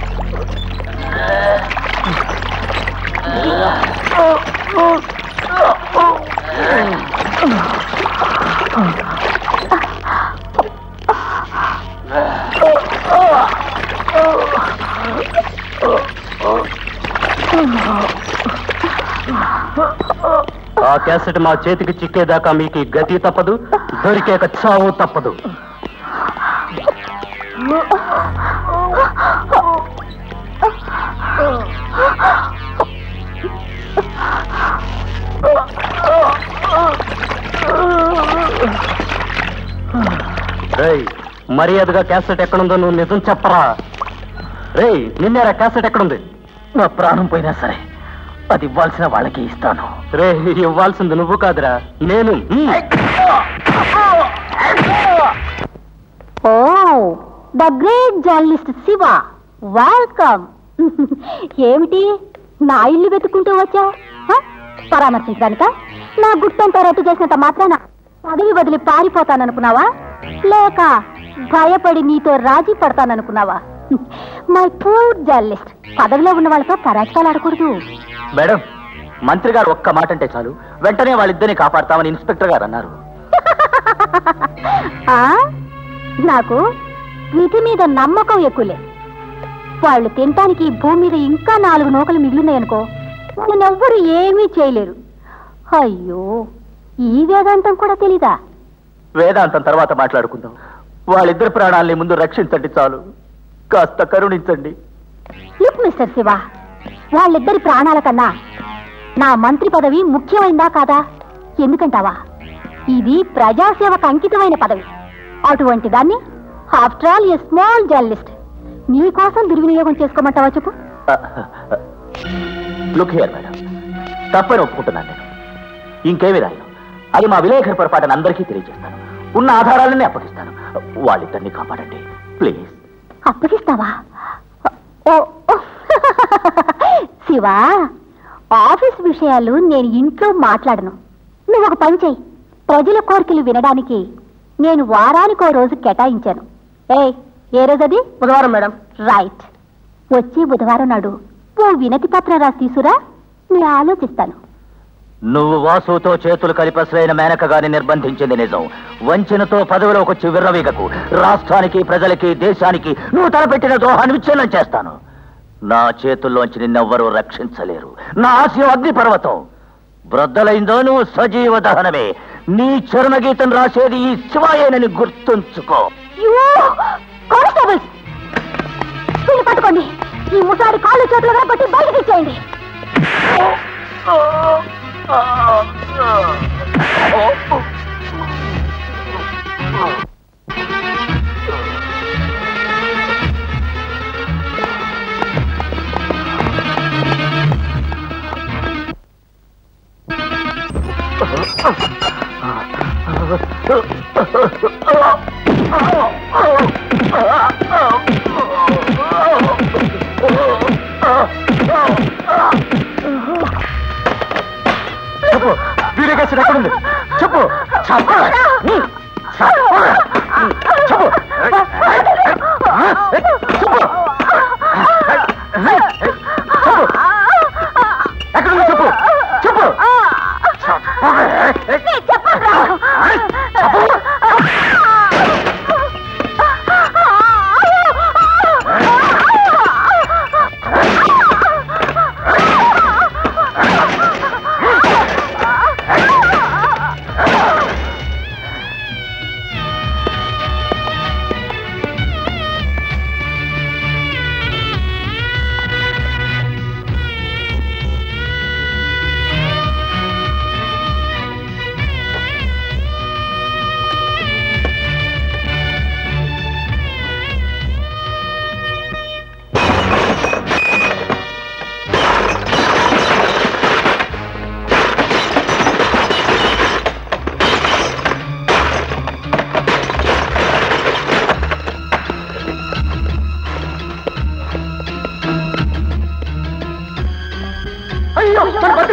ఆ క్యాసెట్ మా చేతికి చిక్కేదాకా మీకు ఈ గతి తప్పదు దొరికేక చావు తప్పదు రేయ్ మర్యాదగా క్యాసెట్ ఎక్కడుందో నువ్వు నిజం చెప్పరా రేయ్ నిన్నేరా క్యాసెట్ ఎక్కడుంది నా ప్రాణం పోయినా సరే అది ఇవ్వాల్సిన వాళ్ళకి ఇస్తాను రే ఇవ్వాల్సింది నువ్వు కాదురా నేను hmm. Oh the great journalist Shiva welcome ఏమిటి నా ఇల్లు వెతుక్కుంటూ వచ్చావు పరామర్శించడానిక నా గుర్తంతా రట్టు చేసినంత మాత్రాన పదవి వదిలి పారిపోతాననుకున్నావా లేక భయపడి నీతో రాజీ పడతాననుకున్నావా మై పూర్ జర్నలిస్ట్ పదవిలో ఉన్న వాళ్ళతో పరాజకాలు ఆడకూడదు మేడం మంత్రి గారు ఒక్క మాట అంటే చాలు వెంటనే వాళ్ళిద్దరిని కాపాడతామని ఇన్స్పెక్టర్ గారు అన్నారు ఆ నాకు విధి మీద నమ్మకం ఎక్కువలే వాళ్ళు తినటానికి ఈ భూమి మీద ఇంకా నాలుగు నూకలు మిగిలినాయనుకో వాళ్ళనెవ్వరు ఏమీ చేయలేరు అయ్యో ఈ వేదాంతం కూడా తెలీదా వేదాంతం తర్వాత మాట్లాడుకుందాం వాళ్ళిద్దరి ప్రాణాల్ని ముందు రక్షించండి చాలు కాస్త కరుణించండి లుక్ మిస్టర్ శివ వాళ్ళిద్దరి ప్రాణాల కన్నా నా మంత్రి పదవి ముఖ్యమైందా కాదా ఎందుకంటావా ఇది ప్రజాసేవకు అంకితమైన పదవి అటువంటి దాన్ని after all a small journalist నీ కోసం దుర్వినియోగం చేసుకోమంటావా చెప్పు లుక్ హియర్ మేడం తప్పని ఒప్పుకుంటున్నాను నేను ఇంకేమీ రాయను అది మా విలేకరి పొరపాటుని అందరికీ తెలియజేస్తాను ఉన్న ఆధారాలన్నీ అప్పగిస్తాను వాళ్ళిద్దరిని కాపాడండి ప్లీజ్ అప్పగిస్తావా ఓ ఓ. శివ ఆఫీస్ విషయాలు నేను ఇంట్లో మాట్లాడను నువ్వు ఒక పని చెయ్యి ప్రజల కోరికలు వినడానికి నేను వారానికో రోజు కేటాయించాను ఏ ఏ రోజు అది బుధవారం మేడం రైట్ వచ్చే బుధవారం నాడు ఓ వినతి పత్రం రాసి తీసురా నేను ఆలోచిస్తాను నువ్వు వాసుతో చేతులు కలిపసలైన మేనక గారిని నిర్బంధించింది నిజం వంచనతో పదవిలోకి వచ్చి విర్రవీగకు రాష్ట్రానికి ప్రజలకి దేశానికి నువ్వు తలపెట్టిన దోహాన్ని విచ్ఛిన్నం చేస్తాను నా చేతుల్లోంచి నిన్నెవ్వరూ రక్షించలేరు నా ఆశయం అగ్నిపర్వతం బ్రద్దలైందో నువ్వు సజీవ దహనమే నీ చరణగీతం రాసేది ఈ శివాయేనని గుర్తుంచుకో కానిస్టేబుల్స్ వీళ్ళు పట్టుకోండి ఈ ముసారి కాళ్ళు చేతులుగా పట్టి బయటకి ఇచ్చేయండి చెప్పు వీరకేశ్వర ఎక్కడుంది చెప్పు చెప్పు చెప్పు చెప్పు ఎక్కడుంది చెప్పు చెప్పు అయ్యో మన బతి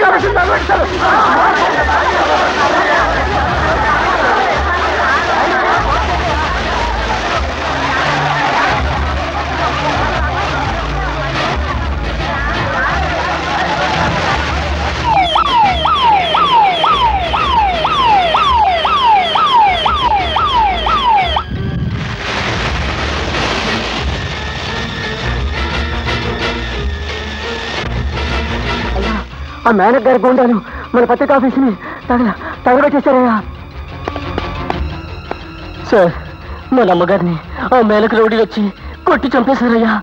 ఆ మేనక్ గారి గుండాలు మన పత్రిక ఆఫీస్ని తగల తగలబెట్టేశారయ్యా సార్ మన అమ్మగారిని ఆ మేనక రౌడీలు వచ్చి కొట్టి చంపేశారయ్యా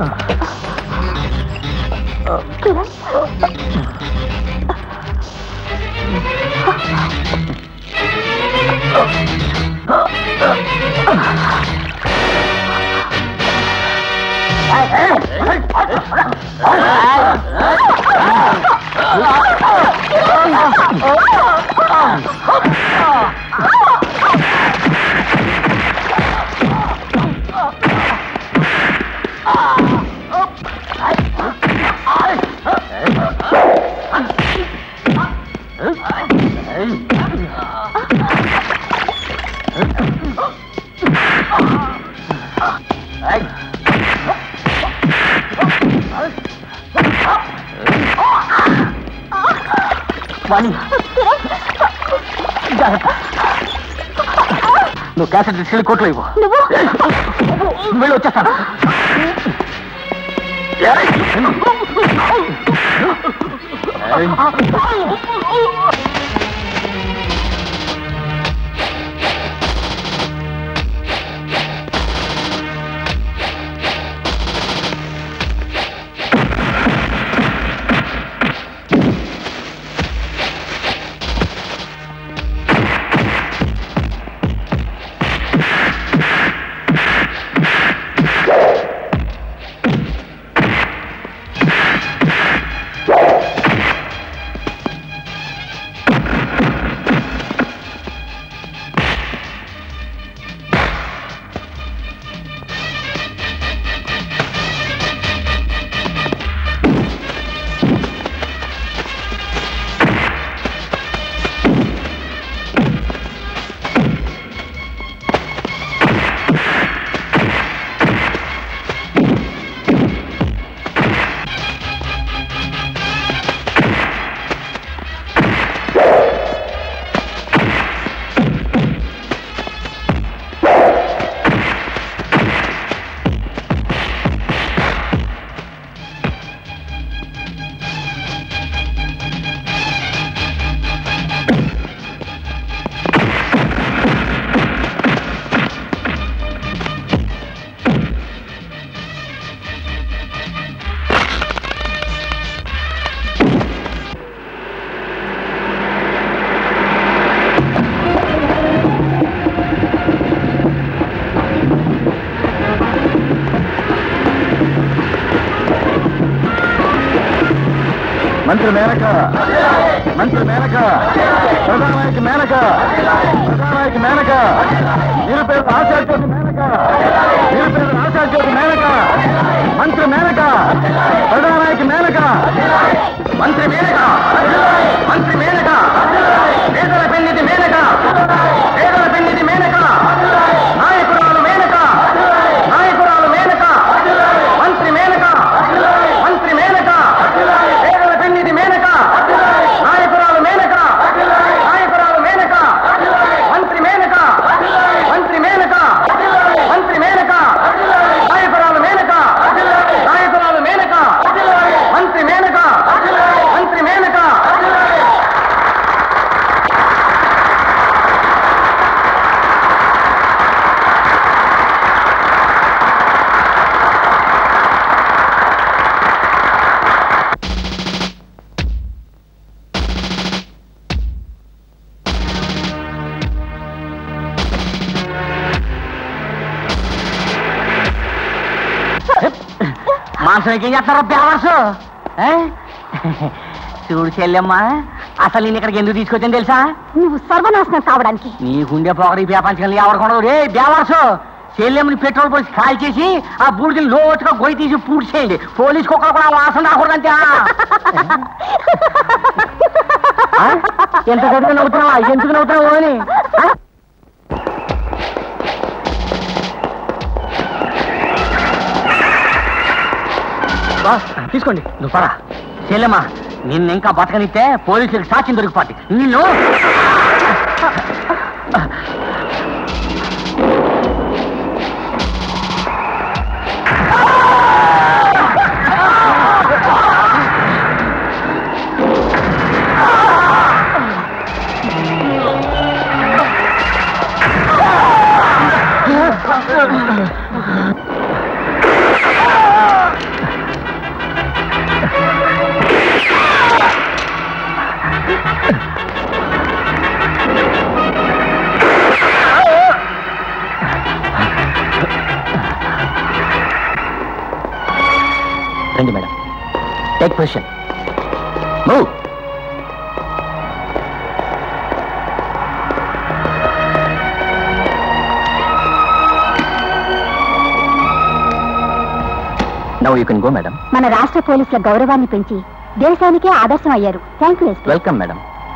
వాణి నువ్వు క్యాసెట్ తీసుకెళ్ళి కోట్లో ఇవ్వు నువ్వు వెళ్ళి వచ్చేస్తాను మంత్రి మేనక మంత్రి మేనక ప్రధానాయక మేనక ప్రధానాయక మేనక నిరుపేద ఆశాజ్యోతి మేనక నిరుపేద ఆశాజ్యోతి మేనక మంత్రి మేనక ప్రధానాయక మేనక మంత్రి మేనక మంత్రి మేనక పేదల పెన్నిది మేనక పేదల పెన్నిది మేనక నాయకురాలు మేనక నాయకురాలు మేనక మంత్రి మేనక మంత్రి మేనక పేదల పెన్నిది మేనక నాయకురాలు మేనక నాయకురాలు మేనక మంత్రి మేనక మంత్రి మేనక మంత్రి మేనక నాయకురాలు మేనక నాయకురాలు మేనక మంత్రి మేనక మంత్రి మేనక మాంసం ఏం చేస్తారో బేవర్సు ఏ? చూడు చెల్లెమ్మా అసలు నేను ఇక్కడికి ఎందుకు తీసుకొచ్చాను తెలుసా నువ్వు సర్వనాశనం కావడానికి నీ గుండె పొగరి పేపంచగలి ఎవరికొండవు రే బేవర్సు చెల్లెమ్మని పెట్రోల్ పోసి కాల్ చేసి ఆ బూడిదని లోతుగా గొయ్యి తీసి పూర్తి చేయండి పోలీస్ కుక్కలు కూడా వాసన రాకూడదంతే ఆ? ఆ? ఎంత గట్టిగా నవ్వుతున్నావా ఎందుకు నవ్వుతున్నావు అని ఆ? బాస్ తీసుకోండి నువ్వు పరా చెల్లెమ్మా నిన్ను ఇంకా బతకనిస్తే పోలీసులకు సాక్ష్యం దొరికిపోద్ది నిన్ను take position move now you can go madam మన రాష్ట్ర పోలీసుల గౌరవాన్ని పెంచి దేశానికే ఆదర్శం అయ్యారు thank you SP welcome madam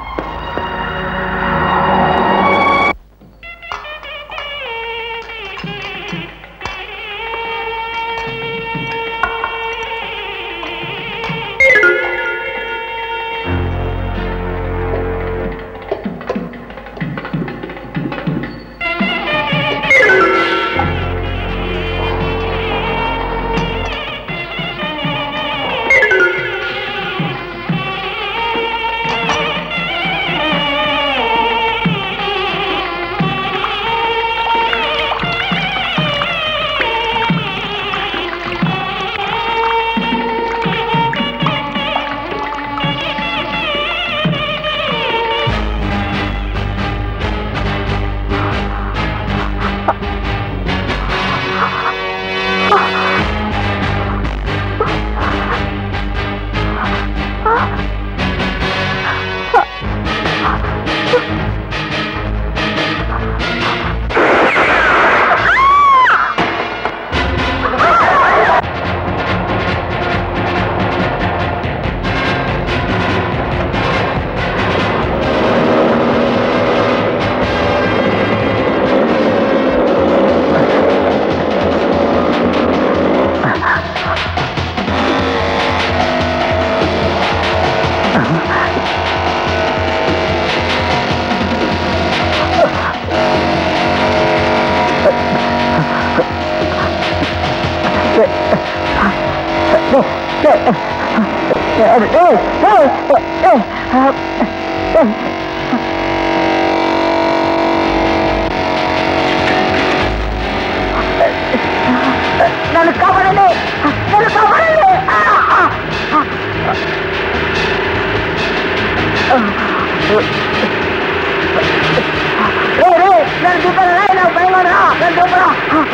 నన్ను కాపాడండి నన్ను కాపాడండి నన్ను చూపరా నాకు భయం నన్ను చూపరా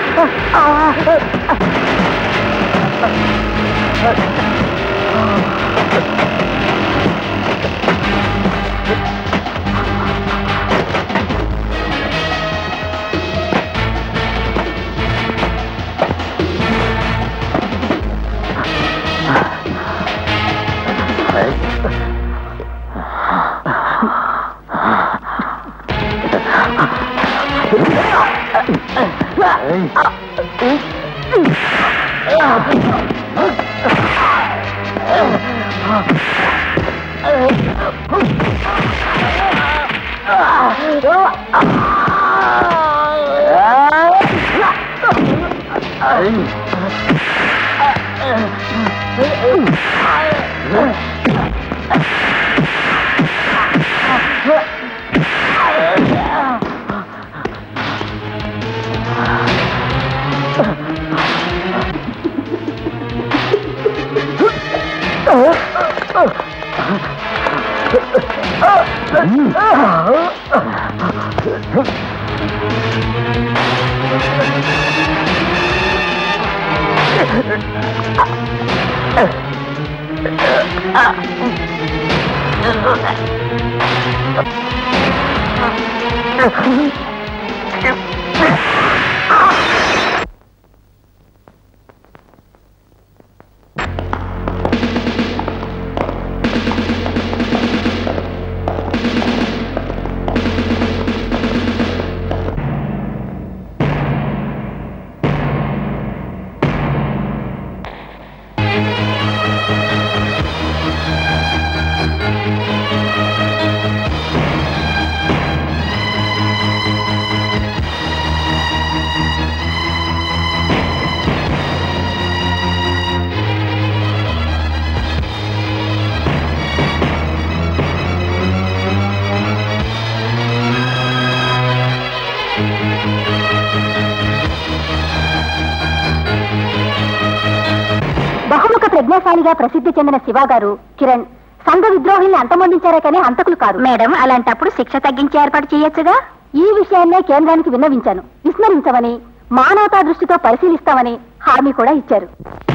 బహుముఖ ప్రజ్ఞాశాలిగా ప్రసిద్ధి చెందిన శివ గారు కిరణ్ సంఘ విద్రోహుల్ని అంతమొందించారే కానీ హంతకులు కాదు మేడం అలాంటప్పుడు శిక్ష తగ్గించి ఏర్పాటు చేయొచ్చుగా ఈ విషయాన్నే కేంద్రానికి విన్నవించాను విస్మరించమని మానవతా దృష్టితో పరిశీలిస్తామని హామీ కూడా ఇచ్చారు